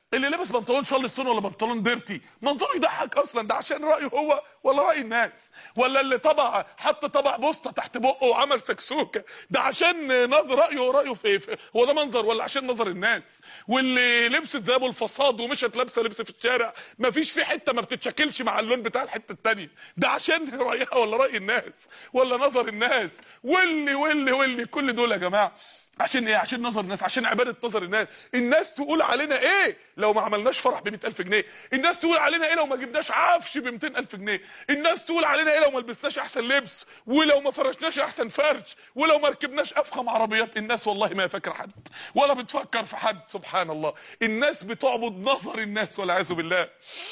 اللي لابس بنطلون شارلستون ولا بنطلون ديرتي منظره يضحك اصلا ده عشان رايه هو ولا راي الناس ولا اللي طبع حط طبع بوسطه تحت بقه وعمل سكسوكه ده عشان نظر رايه ورايه في, في هو ده منظر ولا عشان نظر الناس واللي لبست زي ابو الفصاد ومشت لابسه لبس في الشارع مفيش في حته ما بتتشكلش مع اللون بتاع الحته التانيه ده عشان رايها ولا راي الناس ولا نظر الناس واللي واللي واللي كل دول يا جماعه عشان ايه عشان نظر الناس عشان عباده نظر الناس الناس تقول علينا ايه لو ما عملناش فرح ب ألف جنيه الناس تقول علينا ايه لو ما جبناش عفش ب ألف جنيه الناس تقول علينا ايه لو ما لبسناش احسن لبس ولو ما فرشناش احسن فرش ولو ما ركبناش افخم عربيات الناس والله ما فاكر حد ولا بتفكر في حد سبحان الله الناس بتعبد نظر الناس والعياذ بالله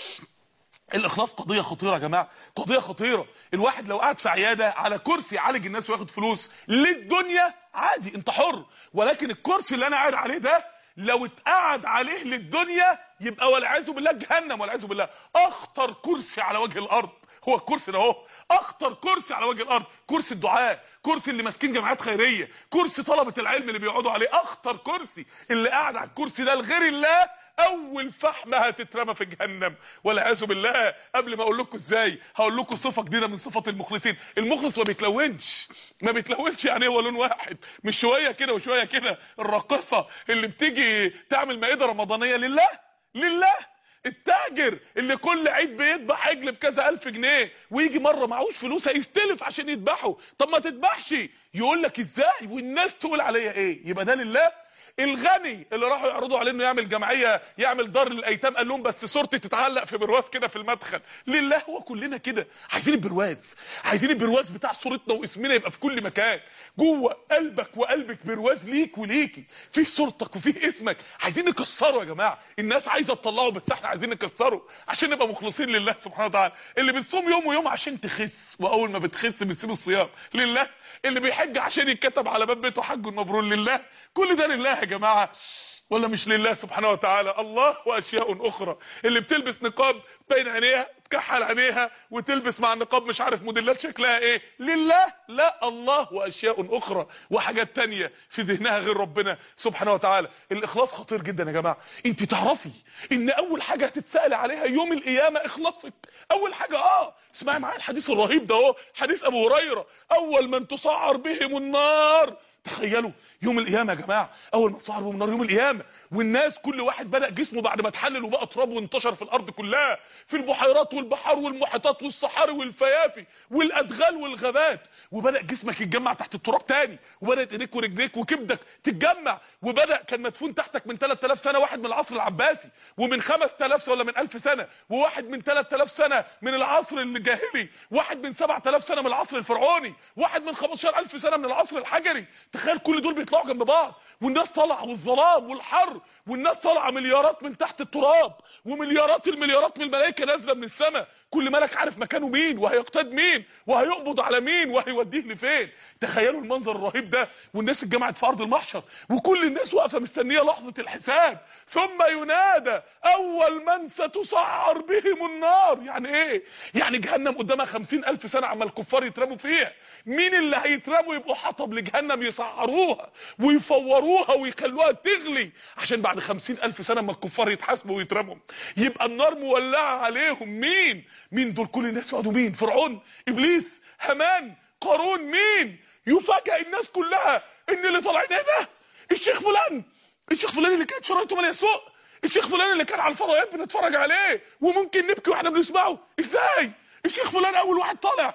الاخلاص قضيه خطيره يا جماعه قضيه خطيره الواحد لو قاعد في عياده على كرسي يعالج الناس وياخد فلوس للدنيا عادي انت حر ولكن الكرسي اللي انا قاعد عليه ده لو اتقعد عليه للدنيا يبقى والعياذ بالله جهنم والعياذ بالله اخطر كرسي على وجه الارض هو الكرسي ده اهو اخطر كرسي على وجه الارض كرسي الدعاء كرسي اللي ماسكين جمعيات خيريه كرسي طلبه العلم اللي بيقعدوا عليه اخطر كرسي اللي قاعد على الكرسي ده لغير الله اول فحمه هتترمى في جهنم والعياذ بالله قبل ما اقول لكم ازاي هقول لكم صفه جديده من صفات المخلصين المخلص ما بيتلونش ما بيتلونش يعني هو لون واحد مش شويه كده وشويه كده الراقصه اللي بتيجي تعمل مائده رمضانيه لله لله التاجر اللي كل عيد بيذبح عجل بكذا الف جنيه ويجي مره معهوش فلوس هيستلف عشان يذبحه طب ما تذبحش يقول لك ازاي والناس تقول عليا ايه يبقى ده لله الغني اللي راحوا يعرضوا عليه انه يعمل جمعيه يعمل دار للايتام قال لهم بس صورتي تتعلق في برواز كده في المدخل لله هو كلنا كده عايزين البرواز عايزين البرواز بتاع صورتنا واسمنا يبقى في كل مكان جوه قلبك وقلبك برواز ليك وليكي فيه صورتك وفيه اسمك عايزين نكسره يا جماعه الناس عايزه تطلعه بس احنا عايزين نكسره عشان نبقى مخلصين لله سبحانه وتعالى اللي بتصوم يوم ويوم عشان تخس واول ما بتخس بتسيب الصيام لله اللي بيحج عشان يتكتب على باب بيته حج مبرور لله كل ده لله يا جماعه ولا مش لله سبحانه وتعالى الله واشياء اخرى اللي بتلبس نقاب بين عينيها تكحل عينيها وتلبس مع النقاب مش عارف موديلات شكلها ايه لله لا الله واشياء اخرى وحاجات تانية في ذهنها غير ربنا سبحانه وتعالى الاخلاص خطير جدا يا جماعه انت تعرفي ان اول حاجه هتتسال عليها يوم القيامه اخلاصك اول حاجه اه اسمعي معايا الحديث الرهيب ده اهو حديث ابو هريره اول من تصعر بهم النار تخيلوا يوم القيامه يا جماعه اول ما تصعر بهم النار يوم القيامه والناس كل واحد بدا جسمه بعد ما اتحلل وبقى تراب وانتشر في الارض كلها في البحيرات والبحار والمحيطات والصحاري والفيافي والادغال والغابات وبدا جسمك يتجمع تحت التراب تاني وبدات ايديك ورجليك وكبدك تتجمع وبدا كان مدفون تحتك من 3000 سنه واحد من العصر العباسي ومن 5000 سنه ولا من 1000 سنه وواحد من 3000 سنه من العصر الجاهلي واحد من 7000 سنه من العصر الفرعوني واحد من 15000 سنه من العصر الحجري تخيل كل دول بيطلعوا جنب بعض والناس طالعه والظلام والحر والناس طالعه مليارات من تحت التراب ومليارات المليارات من الملائكه نازله من السماء كل ملك عارف مكانه مين وهيقتاد مين وهيقبض على مين وهيوديه لفين تخيلوا المنظر الرهيب ده والناس اتجمعت في ارض المحشر وكل الناس واقفه مستنيه لحظه الحساب ثم ينادى اول من ستصعر بهم النار يعني ايه يعني جهنم قدامها خمسين الف سنه عما الكفار يترموا فيها مين اللي هيترموا يبقوا حطب لجهنم يسعروها ويفوروها ويخلوها تغلي عشان بعد خمسين الف سنه اما الكفار يتحاسبوا ويترموا يبقى النار مولعه عليهم مين مين دول كل الناس يقعدوا مين فرعون ابليس هامان قارون مين يفاجئ الناس كلها ان اللي طالعين ايه ده الشيخ فلان الشيخ فلان اللي كانت شرايطه ماليه السوق الشيخ فلان اللي كان على الفضائيات بنتفرج عليه وممكن نبكي واحنا بنسمعه ازاي الشيخ فلان اول واحد طالع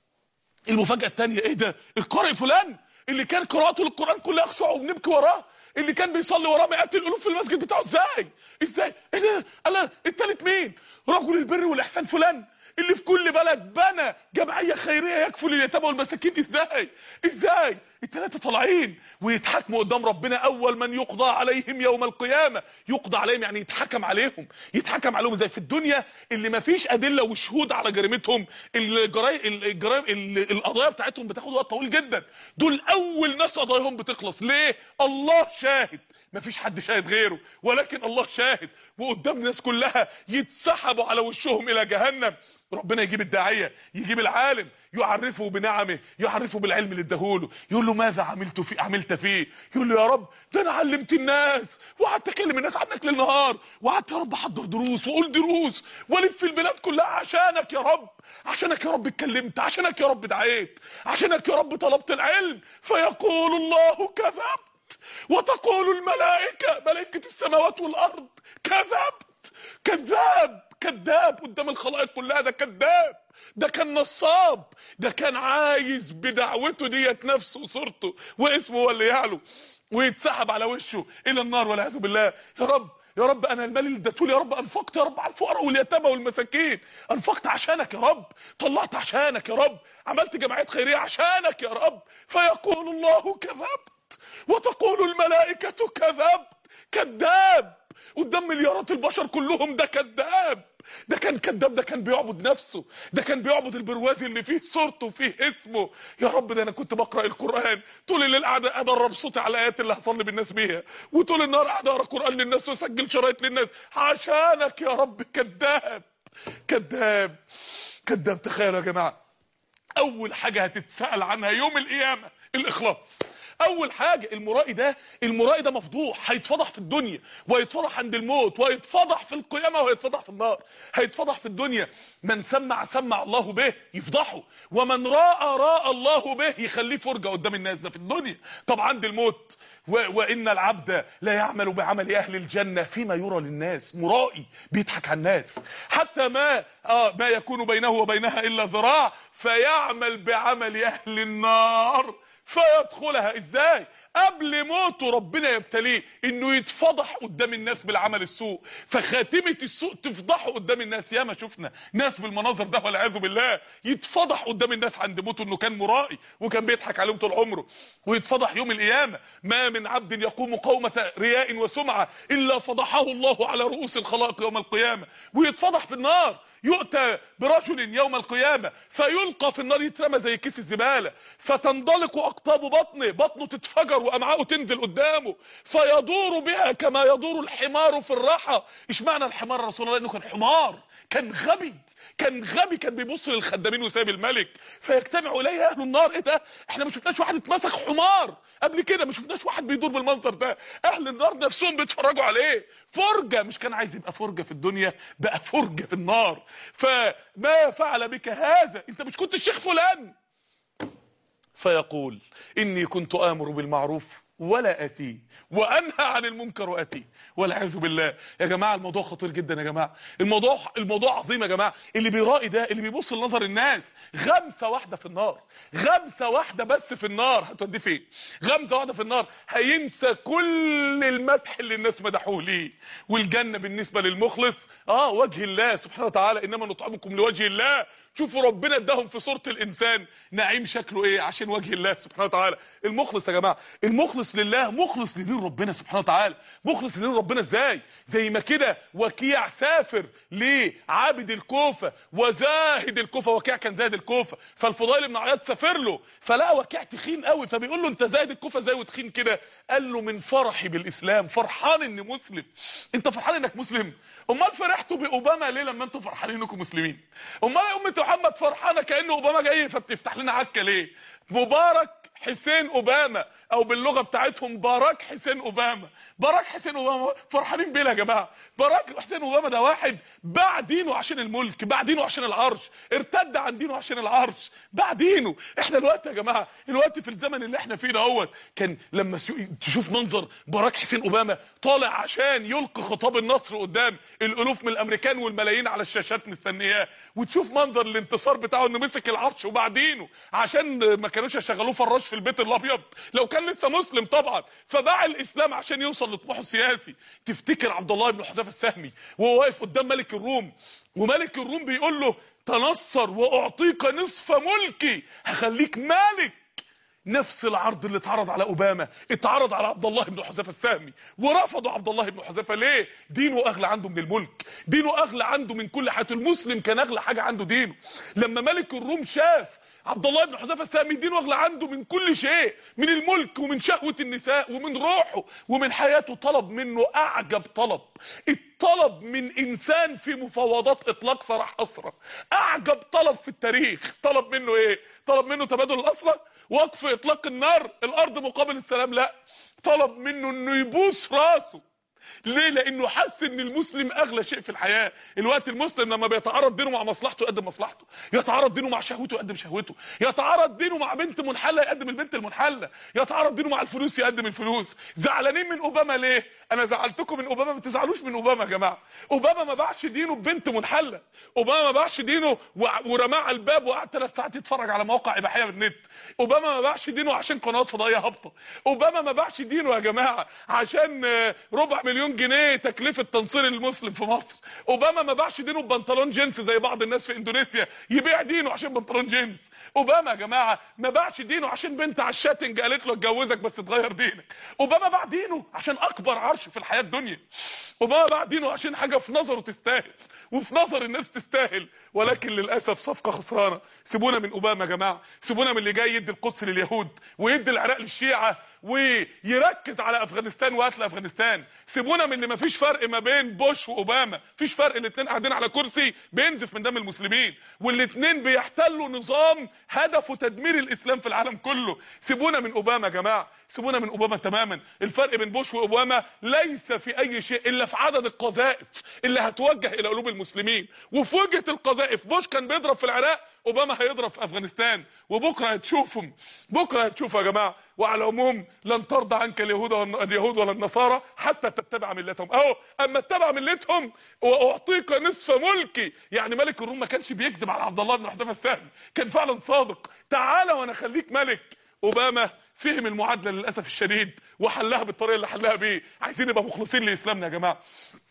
المفاجاه الثانيه ايه ده القارئ فلان اللي كان قراءته للقران كلها خشوع وبنبكي وراه اللي كان بيصلي وراه مئات الالوف في المسجد بتاعه ازاي ازاي ايه ده الله التالت مين رجل البر والاحسان فلان اللي في كل بلد بنى جمعيه خيريه يكفل اليتامى والمساكين ازاي ازاي الثلاثه طالعين ويتحاكموا قدام ربنا اول من يقضى عليهم يوم القيامه يقضى عليهم يعني يتحكم عليهم يتحكم عليهم زي في الدنيا اللي ما فيش ادله وشهود على جريمتهم الجرايم الجرايم القضايا بتاعتهم بتاخد وقت طويل جدا دول اول ناس قضاياهم بتخلص ليه الله شاهد مفيش حد شاهد غيره ولكن الله شاهد وقدام الناس كلها يتسحبوا على وشهم الى جهنم ربنا يجيب الداعيه يجيب العالم يعرفه بنعمه يعرفه بالعلم اللي اداهوله يقول له ماذا عملت فيه عملت فيه يقول له يا رب ده انا علمت الناس وقعدت اكلم الناس عنك ليل نهار وقعدت يا رب احضر دروس واقول دروس والف في البلاد كلها عشانك يا رب عشانك يا رب اتكلمت عشانك يا رب دعيت عشانك يا رب طلبت العلم فيقول الله كذبت وتقول الملائكه ملائكه السماوات والارض كذبت كذاب كذاب قدام الخلائق كلها ده كذاب ده كان نصاب ده كان عايز بدعوته ديت نفسه وصورته واسمه هو اللي يعلو ويتسحب على وشه الى النار والعياذ بالله يا رب يا رب انا المال اللي اديتهولي يا رب انفقت يا رب على الفقراء واليتامى والمساكين انفقت عشانك يا رب طلعت عشانك يا رب عملت جمعيات خيريه عشانك يا رب فيقول الله كذبت وتقول الملائكه كذبت كذاب قدام مليارات البشر كلهم ده كذاب ده كان كذاب ده كان بيعبد نفسه ده كان بيعبد البرواز اللي فيه صورته وفيه اسمه يا رب ده انا كنت بقرا القران طول الليل قاعد ادرب صوتي على الايات اللي هصلي بالناس بيها وطول النهار قاعد اقرا قران للناس واسجل شرايط للناس عشانك يا رب كذاب كذاب كذاب تخيلوا يا جماعه اول حاجه هتتسال عنها يوم القيامه الاخلاص اول حاجه المرائي ده المرائي ده مفضوح هيتفضح في الدنيا وهيتفضح عند الموت وهيتفضح في القيامه وهيتفضح في النار هيتفضح في الدنيا من سمع سمع الله به يفضحه ومن راى راى الله به يخليه فرجه قدام الناس ده في الدنيا طب عند الموت و وان العبد لا يعمل بعمل اهل الجنه فيما يرى للناس مرائي بيضحك على الناس حتى ما اه ما يكون بينه وبينها الا ذراع فيعمل بعمل اهل النار فيدخلها ازاي قبل موته ربنا يبتليه انه يتفضح قدام الناس بالعمل السوء فخاتمه السوء تفضحه قدام الناس ياما شفنا ناس بالمناظر ده والعياذ بالله يتفضح قدام الناس عند موته انه كان مرائي وكان بيضحك عليهم طول عمره ويتفضح يوم القيامه ما من عبد يقوم قومه رياء وسمعه الا فضحه الله على رؤوس الخلائق يوم القيامه ويتفضح في النار يؤتى برجل يوم القيامة فيلقى في النار يترمى زي كيس الزبالة فتندلق أقطاب بطنه بطنه تتفجر وأمعاؤه تنزل قدامه فيدور بها كما يدور الحمار في الرحى إيش معنى الحمار رسول الله إنه كان حمار كان غبي كان غبي كان بيبص للخدامين وساب الملك فيجتمع اليه اهل النار ايه ده احنا ما شفناش واحد اتمسك حمار قبل كده ما شفناش واحد بيدور بالمنظر ده اهل النار نفسهم بيتفرجوا عليه فرجه مش كان عايز يبقى فرجه في الدنيا بقى فرجه في النار فما فعل بك هذا انت مش كنت الشيخ فلان فيقول اني كنت امر بالمعروف ولا اتيه وانهى عن المنكر واتيه والعياذ بالله يا جماعه الموضوع خطير جدا يا جماعه الموضوع الموضوع عظيم يا جماعه اللي بيرائي ده اللي بيبص لنظر الناس غمسه واحده في النار غمسه واحده بس في النار هتوديه فين غمسه واحده في النار هينسى كل المدح اللي الناس مدحوه ليه والجنه بالنسبه للمخلص اه وجه الله سبحانه وتعالى انما نطعمكم لوجه الله شوفوا ربنا اداهم في صوره الانسان نعيم شكله ايه عشان وجه الله سبحانه وتعالى المخلص يا جماعه المخلص لله مخلص لدين ربنا سبحانه وتعالى مخلص لدين ربنا ازاي زي ما كده وكيع سافر لعابد الكوفه وزاهد الكوفه وكيع كان زاهد الكوفه فالفضيل بن عياض سافر له فلقى وكيع تخين قوي فبيقول له انت زاهد الكوفه ازاي وتخين كده قال له من فرحي بالاسلام فرحان اني مسلم انت فرحان انك مسلم امال فرحتوا باوباما ليه لما انتوا فرحانين انكم مسلمين امال يا امه محمد فرحانه كانه اوباما جاي يفتح لنا عكه ليه مبارك حسين اوباما او باللغه بتاعتهم باراك حسين اوباما باراك حسين اوباما فرحانين بيه يا جماعه باراك حسين اوباما ده واحد باع دينه عشان الملك باع دينه عشان العرش ارتد عن دينه عشان العرش باع دينه احنا الوقت يا جماعه الوقت في الزمن اللي احنا فيه دوت كان لما تشوف منظر باراك حسين اوباما طالع عشان يلقي خطاب النصر قدام الالوف من الامريكان والملايين على الشاشات مستنياه وتشوف منظر الانتصار بتاعه انه مسك العرش وباع دينه عشان ما كانوش يشغلوه فراش في البيت الابيض لو كان لسه مسلم طبعا فباع الاسلام عشان يوصل لطموحه السياسي تفتكر عبد الله بن حذيفه السهمي وهو واقف قدام ملك الروم وملك الروم بيقول له تنصر واعطيك نصف ملكي هخليك مالك نفس العرض اللي اتعرض على اوباما اتعرض على عبد الله بن حذيفه السهمي ورفضوا عبد الله بن حذيفه ليه دينه اغلى عنده من الملك دينه اغلى عنده من كل حاجه المسلم كان اغلى حاجه عنده دينه لما ملك الروم شاف عبد الله بن حذيفه السهمي دينه اغلى عنده من كل شيء من الملك ومن شهوه النساء ومن روحه ومن حياته طلب منه اعجب طلب الطلب من انسان في مفاوضات اطلاق سراح اسرى اعجب طلب في التاريخ طلب منه ايه طلب منه تبادل الاسرى وقف اطلاق النار الارض مقابل السلام لا طلب منه انه يبوس راسه ليه لانه حس ان المسلم اغلى شيء في الحياه الوقت المسلم لما بيتعارض دينه مع مصلحته يقدم مصلحته يتعارض دينه مع شهوته يقدم شهوته يتعارض دينه مع بنت منحله يقدم البنت المنحله يتعارض دينه مع الفلوس يقدم الفلوس زعلانين من اوباما ليه انا زعلتكم من اوباما ما تزعلوش من اوباما يا جماعه اوباما ما باعش دينه ببنت منحله اوباما ما باعش دينه وع- ورماه على الباب وقعد ثلاث ساعات يتفرج على مواقع اباحيه بالنت اوباما ما باعش دينه عشان قنوات فضائيه هابطه اوباما ما باعش دينه يا جماعه عشان آه، ربع مليون جنيه تكلفه تنصير المسلم في مصر اوباما ما باعش دينه ببنطلون جينز زي بعض الناس في اندونيسيا يبيع دينه عشان بنطلون جينز اوباما يا جماعه ما باعش دينه عشان بنت على الشاتنج قالت له اتجوزك بس تغير دينك اوباما باع دينه عشان اكبر عرش في الحياه الدنيا اوباما باع دينه عشان حاجه في نظره تستاهل وفي نظر الناس تستاهل ولكن للاسف صفقه خسرانه سيبونا من اوباما يا جماعه سيبونا من اللي جاي يدي القدس لليهود ويدي العراق للشيعه ويركز على افغانستان وقتل افغانستان سيبونا من ان مفيش فرق ما بين بوش واوباما مفيش فرق الاثنين قاعدين على كرسي بينزف من دم المسلمين والاثنين بيحتلوا نظام هدفه تدمير الاسلام في العالم كله سيبونا من اوباما يا جماعه سيبونا من اوباما تماما الفرق بين بوش واوباما ليس في اي شيء الا في عدد القذائف اللي هتوجه الى قلوب المسلمين وفي وجهه القذائف بوش كان بيضرب في العراق اوباما هيضرب في افغانستان وبكره هتشوفهم بكره هتشوفوا يا جماعه وعلى العموم لن ترضى عنك اليهود والن- اليهود ولا النصارى حتى تتبع ملتهم اهو اما اتبع ملتهم واعطيك نصف ملكي يعني ملك الروم ما كانش بيكذب على عبد الله بن حذيفه السهمي كان فعلا صادق تعالى وانا اخليك ملك اوباما فهم المعادله للاسف الشديد وحلها بالطريقه اللي حلها بيه عايزين نبقى مخلصين لاسلامنا يا جماعه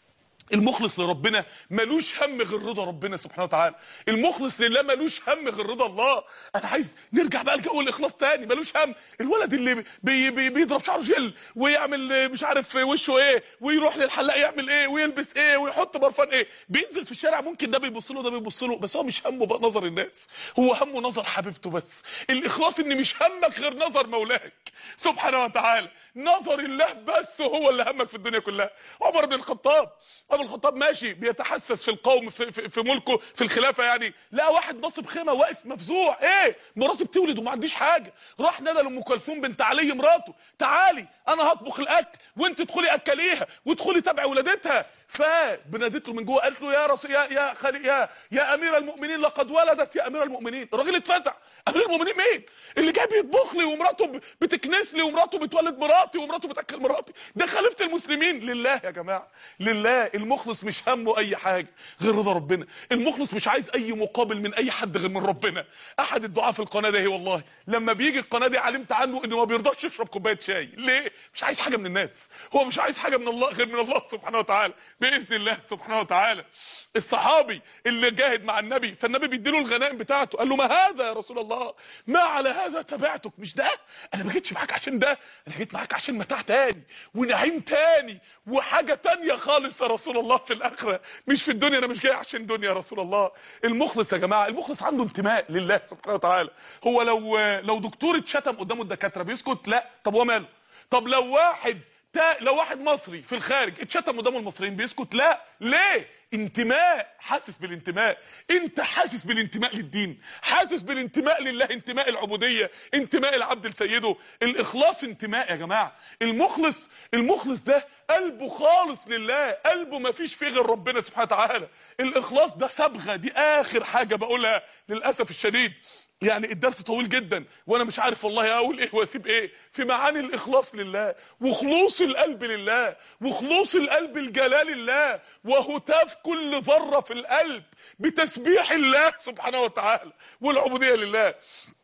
المخلص لربنا ملوش هم غير رضا ربنا سبحانه وتعالى المخلص لله ملوش هم غير رضا الله انا عايز نرجع بقى لجو الاخلاص تاني ملوش هم الولد اللي بي بي بيضرب شعره جل ويعمل مش عارف وشه ايه ويروح للحلاق يعمل ايه ويلبس ايه ويحط برفان ايه بينزل في الشارع ممكن ده بيبص له ده بيبص له بس هو مش همه بقى نظر الناس هو همه نظر حبيبته بس الاخلاص ان مش همك غير نظر مولاك سبحانه وتعالى نظر الله بس هو اللي همك في الدنيا كلها عمر بن الخطاب عمر بن الخطاب ماشي بيتحسس في القوم في, في, في ملكه في الخلافه يعني لقى واحد نصب خيمه واقف مفزوع ايه مراتي بتولد وما عنديش حاجه راح نادى لام كلثوم بنت علي مراته تعالي انا هطبخ الاكل وانت ادخلي اكليها وادخلي تابعي ولادتها فبنادت له من جوه قالت له يا رسول يا يا خلي يا يا امير المؤمنين لقد ولدت يا امير المؤمنين الراجل اتفزع امير المؤمنين مين اللي جاي بيطبخ لي ومراته ب- بتكنس لي ومراته بتولد مراتي ومراته بتاكل مراتي ده خليفه المسلمين لله يا جماعه لله المخلص مش همه اي حاجه غير رضا ربنا المخلص مش عايز اي مقابل من اي حد غير من ربنا احد الدعاء في القناه ده والله لما بيجي القناه دي علمت عنه انه ما بيرضاش يشرب كوبايه شاي ليه مش عايز حاجه من الناس هو مش عايز حاجه من الله غير من الله سبحانه وتعالى باذن الله سبحانه وتعالى الصحابي اللي جاهد مع النبي فالنبي بيديله الغنائم بتاعته قال له ما هذا يا رسول الله ما على هذا تبعتك مش ده انا ما جيتش معاك عشان ده انا جيت معاك عشان متاع تاني ونعيم تاني وحاجه تانية خالص يا رسول الله في الاخره مش في الدنيا انا مش جاي عشان دنيا يا رسول الله المخلص يا جماعه المخلص عنده انتماء لله سبحانه وتعالى هو لو لو دكتور اتشتم قدامه الدكاتره بيسكت لا طب هو ماله طب لو واحد تا لو واحد مصري في الخارج اتشتم قدام المصريين بيسكت لا ليه انتماء حاسس بالانتماء انت حاسس بالانتماء للدين حاسس بالانتماء لله انتماء العبوديه انتماء العبد لسيده الاخلاص انتماء يا جماعه المخلص المخلص ده قلبه خالص لله قلبه ما فيش فيه غير ربنا سبحانه وتعالى الاخلاص ده صبغه دي اخر حاجه بقولها للاسف الشديد يعني الدرس طويل جدا وانا مش عارف والله اقول ايه واسيب ايه في معاني الاخلاص لله وخلوص القلب لله وخلوص القلب الجلال الله وهتاف كل ذره في القلب بتسبيح الله سبحانه وتعالى والعبوديه لله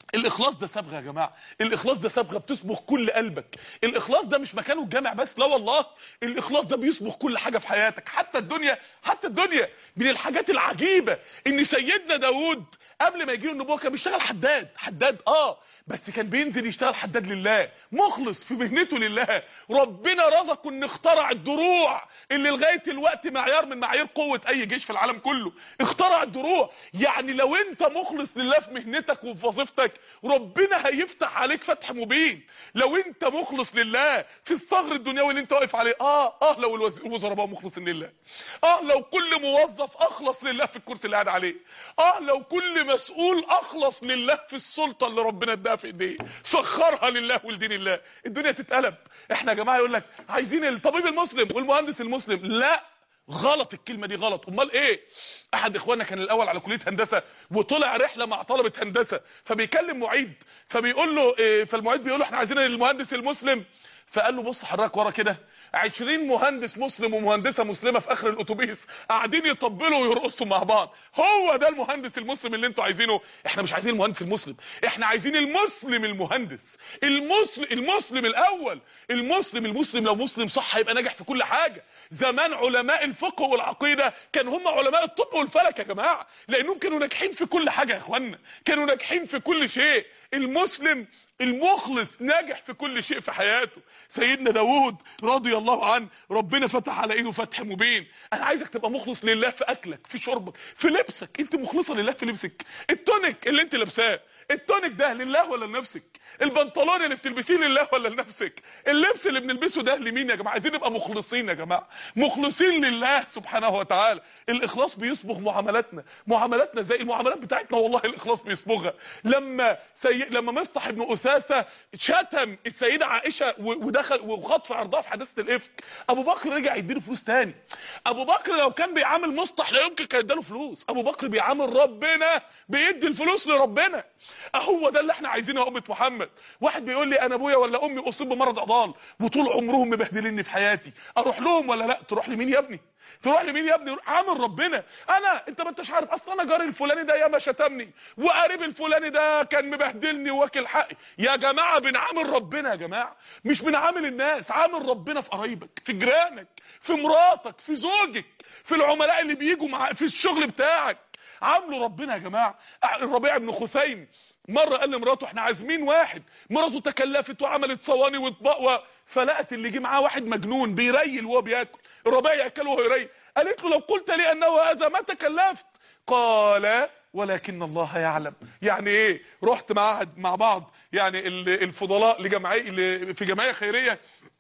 الاخلاص ده صبغه يا جماعه الاخلاص ده صبغه بتصبغ كل قلبك الاخلاص ده مش مكانه الجامع بس لا والله الاخلاص ده بيصبغ كل حاجه في حياتك حتى الدنيا حتى الدنيا من الحاجات العجيبه ان سيدنا داود قبل ما يجي له النبوه كان بيشتغل حداد حداد اه بس كان بينزل يشتغل حداد لله مخلص في مهنته لله ربنا رزقه ان اخترع الدروع اللي لغايه الوقت معيار من معايير قوه اي جيش في العالم كله اخترع الدروع يعني لو انت مخلص لله في مهنتك وفي وظيفتك ربنا هيفتح عليك فتح مبين لو انت مخلص لله في الثغر الدنيوي اللي انت واقف عليه اه اه لو الوز- الوزراء بقوا مخلصين لله اه لو كل موظف اخلص لله في الكرسي اللي قاعد عليه اه لو كل مسؤول اخلص لله في السلطه اللي ربنا اداها في ايديه سخرها لله ولدين الله الدنيا تتقلب احنا يا جماعه يقول لك عايزين الطبيب المسلم والمهندس المسلم لا غلط الكلمه دي غلط امال ايه احد اخواننا كان الاول على كليه هندسه وطلع رحله مع طلبه هندسه فبيكلم معيد فبيقول له إيه فالمعيد بيقول له احنا عايزين المهندس المسلم فقال له بص حضرتك ورا كده 20 مهندس مسلم ومهندسه مسلمه في اخر الاتوبيس قاعدين يطبلوا ويرقصوا مع بعض هو ده المهندس المسلم اللي انتوا عايزينه احنا مش عايزين المهندس المسلم احنا عايزين المسلم المهندس المسلم المسلم الاول المسلم المسلم لو مسلم صح هيبقى ناجح في كل حاجه زمان علماء الفقه والعقيده كانوا هم علماء الطب والفلك يا جماعه لانهم كانوا ناجحين في كل حاجه يا اخوانا كانوا ناجحين في كل شيء المسلم المخلص ناجح في كل شيء في حياته سيدنا داود رضي الله عنه ربنا فتح على ايده فتح مبين انا عايزك تبقى مخلص لله في اكلك في شربك في لبسك انت مخلصه لله في لبسك التونيك اللي انت لابساه التونيك ده لله ولا لنفسك البنطلون اللي بتلبسيه لله ولا لنفسك اللبس اللي بنلبسه ده لمين يا جماعه عايزين نبقى مخلصين يا جماعه مخلصين لله سبحانه وتعالى الاخلاص بيصبغ معاملاتنا معاملاتنا زي المعاملات بتاعتنا والله الاخلاص بيصبغها لما سي... لما مصطح ابن اثاثه شتم السيده عائشه و... ودخل وخطف عرضها في حادثه الافك ابو بكر رجع يديله فلوس تاني ابو بكر لو كان بيعامل مصطح لا يمكن كان اداله فلوس ابو بكر بيعامل ربنا بيدي الفلوس لربنا هو ده اللي احنا عايزينه يا امه محمد واحد بيقول لي انا ابويا ولا امي اصيب بمرض عضال وطول عمرهم مبهدليني في حياتي اروح لهم ولا لا تروح لمين يا ابني تروح لمين يا ابني عامل ربنا انا انت ما انتش عارف اصلا انا جاري الفلاني ده ياما شتمني وقريب الفلاني ده كان مبهدلني واكل حقي يا جماعه بنعامل ربنا يا جماعه مش بنعامل الناس عامل ربنا في قرايبك في جيرانك في مراتك في زوجك في العملاء اللي بيجوا مع في الشغل بتاعك عاملوا ربنا يا جماعه الربيع بن خثيم مره قال لمراته احنا عازمين واحد مراته تكلفت وعملت صواني واطباق و... فلقت اللي جه معاه واحد مجنون بيريل وهو بياكل الربيع ياكل وهو يريل قالت له لو قلت لي انه هذا ما تكلفت قال ولكن الله يعلم يعني ايه رحت مع مع بعض يعني ال- الفضلاء لجمعيه ل- في جمعيه خيريه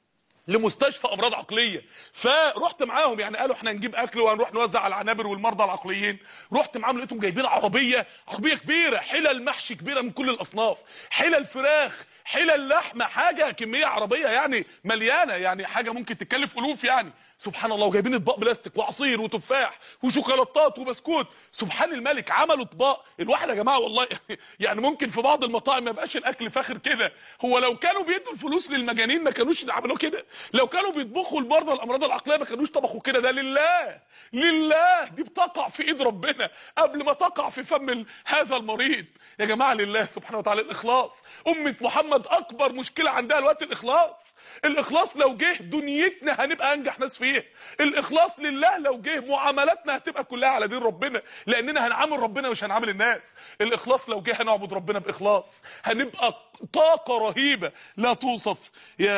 لمستشفى امراض عقليه فرحت معاهم يعني قالوا احنا نجيب اكل وهنروح نوزع على العنابر والمرضى العقليين رحت معاهم لقيتهم جايبين عربيه عربيه كبيره حلل محشي كبيره من كل الاصناف حلل فراخ حلل لحمه حاجه كميه عربيه يعني مليانه يعني حاجه ممكن تتكلف الوف يعني سبحان الله وجايبين اطباق بلاستيك وعصير وتفاح وشوكولاتات وبسكوت سبحان الملك عملوا اطباق الواحد يا جماعه والله يعني ممكن في بعض المطاعم ما يبقاش الاكل فاخر كده هو لو كانوا بيدوا الفلوس للمجانين ما كانوش عملوا كده لو كانوا بيطبخوا المرضى الامراض العقليه ما كانوش طبخوا كده ده لله لله دي بتقع في ايد ربنا قبل ما تقع في فم ال- هذا المريض يا جماعه لله سبحانه وتعالى الاخلاص امه محمد اكبر مشكله عندها الوقت الاخلاص الاخلاص لو جه دنيتنا هنبقى انجح ناس فيها الاخلاص لله لو جه معاملاتنا هتبقى كلها على دين ربنا لاننا هنعامل ربنا مش هنعامل الناس الاخلاص لو جه هنعبد ربنا باخلاص هنبقى طاقه رهيبه لا توصف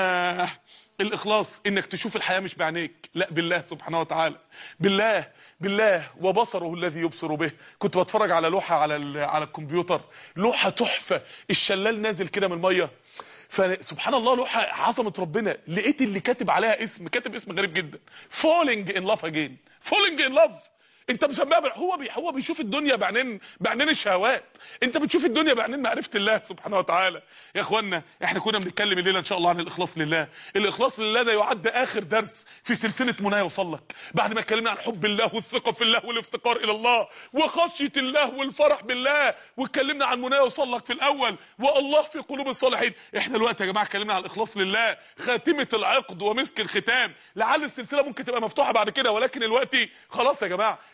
يا الاخلاص انك تشوف الحياه مش بعينيك لا بالله سبحانه وتعالى بالله بالله وبصره الذي يبصر به كنت بتفرج على لوحه على ال- على الكمبيوتر لوحه تحفه الشلال نازل كده من الميه فسبحان الله لوحه عظمه ربنا لقيت اللي كاتب عليها اسم كاتب اسم غريب جدا فولينج ان لاف اجين فولينج ان لاف انت مسميها بال- هو بي هو بيشوف الدنيا بعينين بعينين الشهوات انت بتشوف الدنيا بعينين معرفه الله سبحانه وتعالى يا اخوانا احنا كنا بنتكلم الليله ان شاء الله عن الاخلاص لله الاخلاص لله ده يعد اخر درس في سلسله منايا وصلك بعد ما اتكلمنا عن حب الله والثقه في الله والافتقار الى الله وخشيه الله والفرح بالله واتكلمنا عن منايا وصلك في الاول والله في قلوب الصالحين احنا الوقت يا جماعه اتكلمنا عن الاخلاص لله خاتمه العقد ومسك الختام لعل السلسله ممكن تبقى مفتوحه بعد كده ولكن الوقت خلاص يا جماعه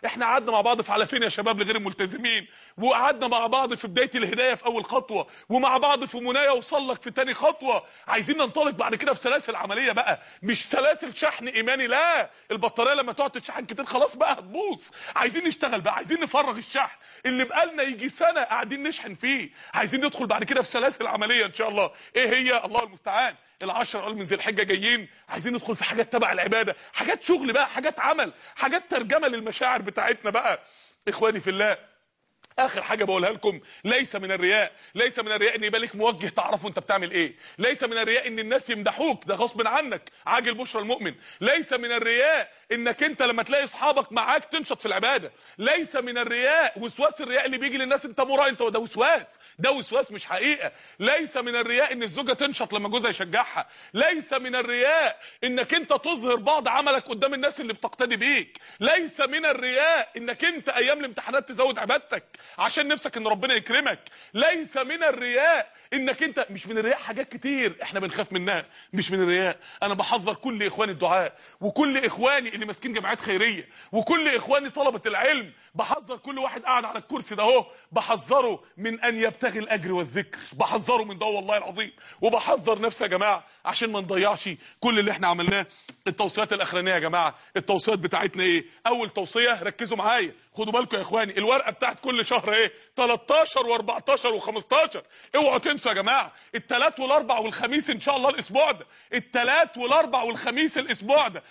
احنا قعدنا مع بعض في على فين يا شباب لغير الملتزمين وقعدنا مع بعض في بدايه الهدايه في اول خطوه ومع بعض في منايا وصل لك في تاني خطوه عايزين ننطلق بعد كده في سلاسل عمليه بقى مش سلاسل شحن ايماني لا البطاريه لما تقعد تشحن كتير خلاص بقى هتبوظ عايزين نشتغل بقى عايزين نفرغ الشحن اللي بقالنا يجي سنه قاعدين نشحن فيه عايزين ندخل بعد كده في سلاسل عمليه ان شاء الله ايه هي الله المستعان العشر اول من ذي الحجه جايين عايزين ندخل في حاجات تبع العباده حاجات شغل بقى حاجات عمل حاجات ترجمه للمشاعر بتاعتنا بقى اخواني في الله اخر حاجه بقولها لكم ليس من الرياء ليس من الرياء ان يبقى لك موجه تعرفه انت بتعمل ايه ليس من الرياء ان الناس يمدحوك ده غصب عنك عاجل بشرى المؤمن ليس من الرياء انك انت لما تلاقي اصحابك معاك تنشط في العباده ليس من الرياء وسواس الرياء اللي بيجي للناس انت مرائي انت ده وسواس ده وسواس مش حقيقه ليس من الرياء ان الزوجه تنشط لما جوزها يشجعها ليس من الرياء انك انت تظهر بعض عملك قدام الناس اللي بتقتدي بيك ليس من الرياء انك انت ايام الامتحانات تزود عبادتك عشان نفسك ان ربنا يكرمك ليس من الرياء انك انت مش من الرياء حاجات كتير احنا بنخاف منها مش من الرياء انا بحذر كل اخواني الدعاء وكل اخواني اللي ماسكين جمعيات خيريه وكل اخواني طلبه العلم بحذر كل واحد قاعد على الكرسي ده اهو بحذره من ان يبتغي الاجر والذكر بحذره من ده والله العظيم وبحذر نفسي يا جماعه عشان ما نضيعش كل اللي احنا عملناه التوصيات الاخرانيه يا جماعه التوصيات بتاعتنا ايه اول توصيه ركزوا معايا خدوا بالكم يا اخواني الورقه بتاعت كل شهر ايه 13 و14 و15 اوعوا تنسوا يا جماعه الثلاث والاربع والخميس ان شاء الله الاسبوع ده الثلاث والاربع والخميس الاسبوع ده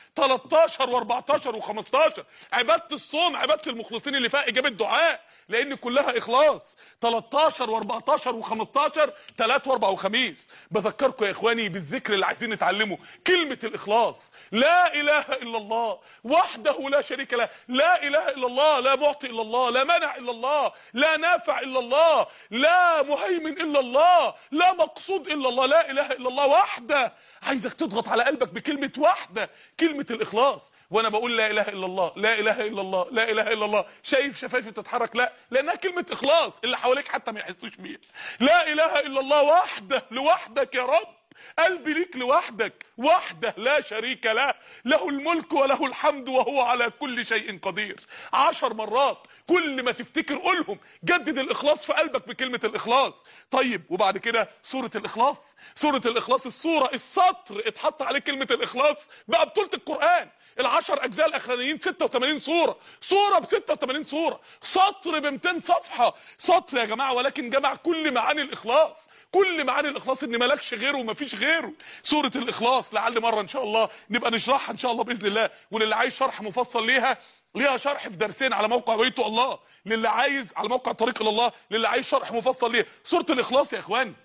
13 و14 و15 عباده الصوم عباده المخلصين اللي فيها اجابه دعاء لان كلها اخلاص 13 و14 و15 3 و4 وخميس بذكركم يا اخواني بالذكر اللي عايزين نتعلمه كلمه الاخلاص لا اله الا الله وحده لا شريك له لا اله الا الله لا معطي الا الله لا منع الا الله لا نافع الا الله لا مهيمن الا الله لا مقصود الا الله لا اله الا الله وحده عايزك تضغط على قلبك بكلمه وحده كلمه الاخلاص وانا بقول لا اله الا الله لا اله الا الله لا اله الا الله شايف شفايفي بتتحرك لا لانها كلمه اخلاص اللي حواليك حتى ما يحسوش بيها لا اله الا الله وحده لوحدك يا رب قلبي ليك لوحدك وحده لا شريك له له الملك وله الحمد وهو على كل شيء قدير عشر مرات كل ما تفتكر قولهم جدد الاخلاص في قلبك بكلمه الاخلاص طيب وبعد كده سوره الاخلاص سوره الاخلاص السوره السطر اتحط عليه كلمه الاخلاص بقى بطوله القران العشر اجزاء الاخرانيين 86 سوره سوره ب 86 سوره سطر ب 200 صفحه سطر يا جماعه ولكن جمع كل معاني الاخلاص كل معاني الاخلاص ان مالكش غيره ومفيش غيره سوره الاخلاص لعل مره ان شاء الله نبقى نشرحها ان شاء الله باذن الله وللي عايز شرح مفصل ليها ليها شرح في درسين على موقع بيت الله للي عايز على موقع طريق الى الله للي عايز شرح مفصل ليها سوره الاخلاص يا اخوان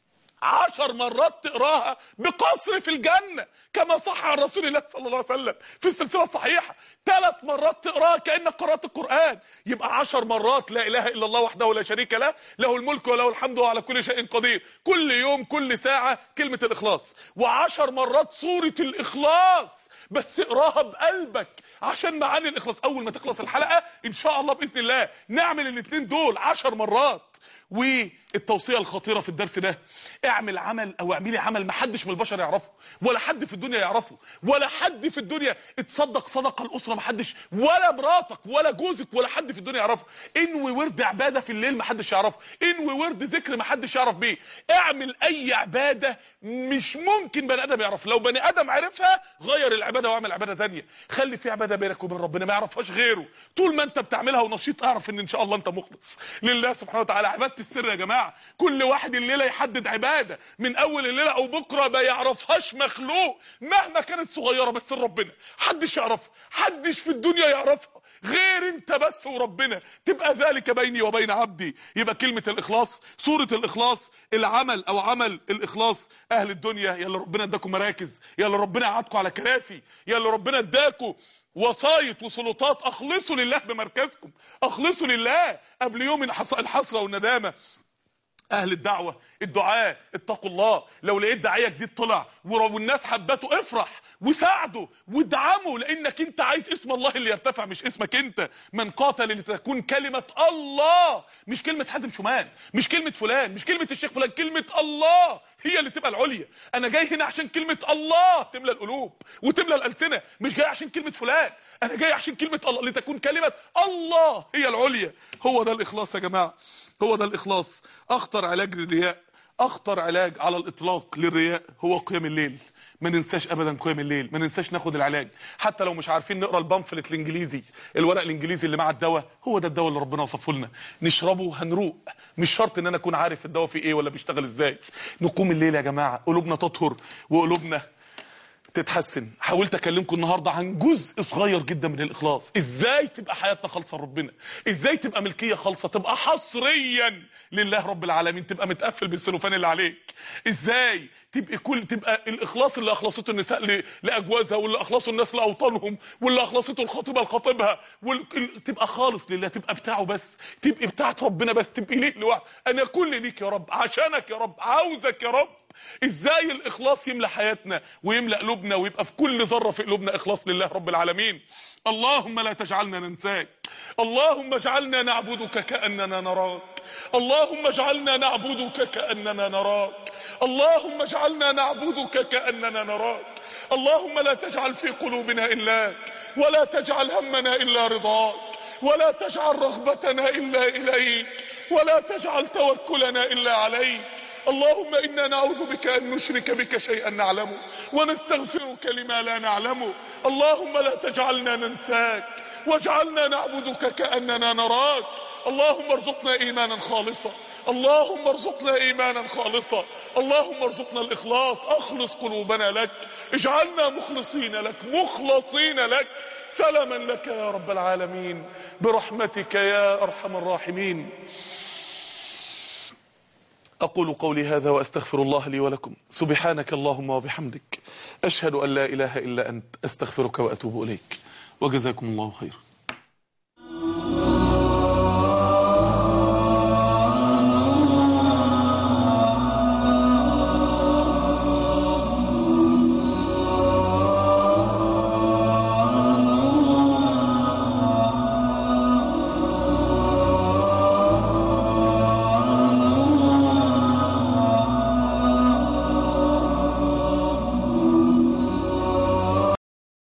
عشر مرات تقراها بقصر في الجنة كما صح عن رسول الله صلى الله عليه وسلم في السلسلة الصحيحة ثلاث مرات تقراها كأنك قرأت القرآن يبقى عشر مرات لا إله إلا الله وحده لا شريك له له الملك وله الحمد وعلى كل شيء قدير كل يوم كل ساعة كلمة الإخلاص وعشر مرات سورة الإخلاص بس اقراها بقلبك عشان معاني الإخلاص أول ما تخلص الحلقة إن شاء الله بإذن الله نعمل الاثنين دول عشر مرات والتوصيه الخطيره في الدرس ده اعمل عمل او اعملي عمل ما حدش من البشر يعرفه ولا حد في الدنيا يعرفه ولا حد في الدنيا اتصدق صدقه الاسره ما حدش ولا مراتك ولا جوزك ولا حد في الدنيا يعرفه انوي ورد عباده في الليل ما حدش يعرفه انوي ورد ذكر ما حدش يعرف بيه اعمل اي عباده مش ممكن بني ادم يعرف لو بني ادم عرفها غير العباده واعمل عباده ثانيه خلي في عباده بينك وبين ربنا ما يعرفهاش غيره طول ما انت بتعملها ونشيط اعرف ان ان شاء الله انت مخلص لله سبحانه وتعالى عباده السر يا جماعه كل واحد الليله يحدد عباده من اول الليله او بكره ما يعرفهاش مخلوق مهما كانت صغيره بس ربنا حدش يعرفها حدش في الدنيا يعرفها غير انت بس وربنا تبقى ذلك بيني وبين عبدي يبقى كلمه الاخلاص سوره الاخلاص العمل او عمل الاخلاص اهل الدنيا يا اللي ربنا اداكم مراكز يا اللي ربنا قعدكم على كراسي يا اللي ربنا اداكم وسايط وسلطات اخلصوا لله بمركزكم اخلصوا لله قبل يوم الحسره والندامه اهل الدعوه الدعاء اتقوا الله لو لقيت داعيه جديد طلع ورو الناس حبته افرح وساعده وادعمه لانك انت عايز اسم الله اللي يرتفع مش اسمك انت من قاتل لتكون كلمه الله مش كلمه حازم شومان مش كلمه فلان مش كلمه الشيخ فلان كلمه الله هي اللي تبقى العليا انا جاي هنا عشان كلمه الله تملى القلوب وتملى الالسنه مش جاي عشان كلمه فلان انا جاي عشان كلمه الله لتكون كلمه الله هي العليا هو ده الاخلاص يا جماعه هو ده الاخلاص اخطر علاج للرياء اخطر علاج على الاطلاق للرياء هو قيام الليل ما ننساش ابدا قيام الليل ما ننساش ناخد العلاج حتى لو مش عارفين نقرا البامفلت الانجليزي الورق الانجليزي اللي مع الدواء هو ده الدواء اللي ربنا وصفه لنا نشربه هنروق مش شرط ان انا اكون عارف الدواء فيه ايه ولا بيشتغل ازاي نقوم الليل يا جماعه قلوبنا تطهر وقلوبنا تتحسن حاولت اكلمكم النهارده عن جزء صغير جدا من الاخلاص ازاي تبقى حياتنا خالصه لربنا ازاي تبقى ملكيه خالصه تبقى حصريا لله رب العالمين تبقى متقفل بالسلوفان اللي عليك ازاي تبقى كل تبقى الاخلاص اللي اخلصته النساء ل- لاجوازها واللي اخلصوا الناس لاوطانهم واللي اخلصته الخطيبه لخطيبها وال... ال- تبقى خالص لله تبقى بتاعه بس تبقى بتاعت ربنا بس تبقى ليه لوحده انا كل ليك يا رب عشانك يا رب عاوزك يا رب ازاي الاخلاص يملى حياتنا ويملى قلوبنا ويبقى في كل ذره في قلوبنا اخلاص لله رب العالمين اللهم لا تجعلنا ننساك اللهم اجعلنا نعبدك كاننا نراك اللهم اجعلنا نعبدك كاننا نراك اللهم اجعلنا نعبدك كاننا نراك اللهم لا تجعل في قلوبنا الاك ولا تجعل همنا الا رضاك ولا تجعل رغبتنا الا اليك ولا تجعل توكلنا الا عليك اللهم انا نعوذ بك ان نشرك بك شيئا نعلمه ونستغفرك لما لا نعلمه اللهم لا تجعلنا ننساك واجعلنا نعبدك كاننا نراك اللهم ارزقنا ايمانا خالصا اللهم ارزقنا ايمانا خالصا اللهم ارزقنا الاخلاص اخلص قلوبنا لك اجعلنا مخلصين لك مخلصين لك سلما لك يا رب العالمين برحمتك يا ارحم الراحمين أقول قولي هذا وأستغفر الله لي ولكم سبحانك اللهم وبحمدك أشهد أن لا إله إلا أنت أستغفرك وأتوب إليك وجزاكم الله خيرا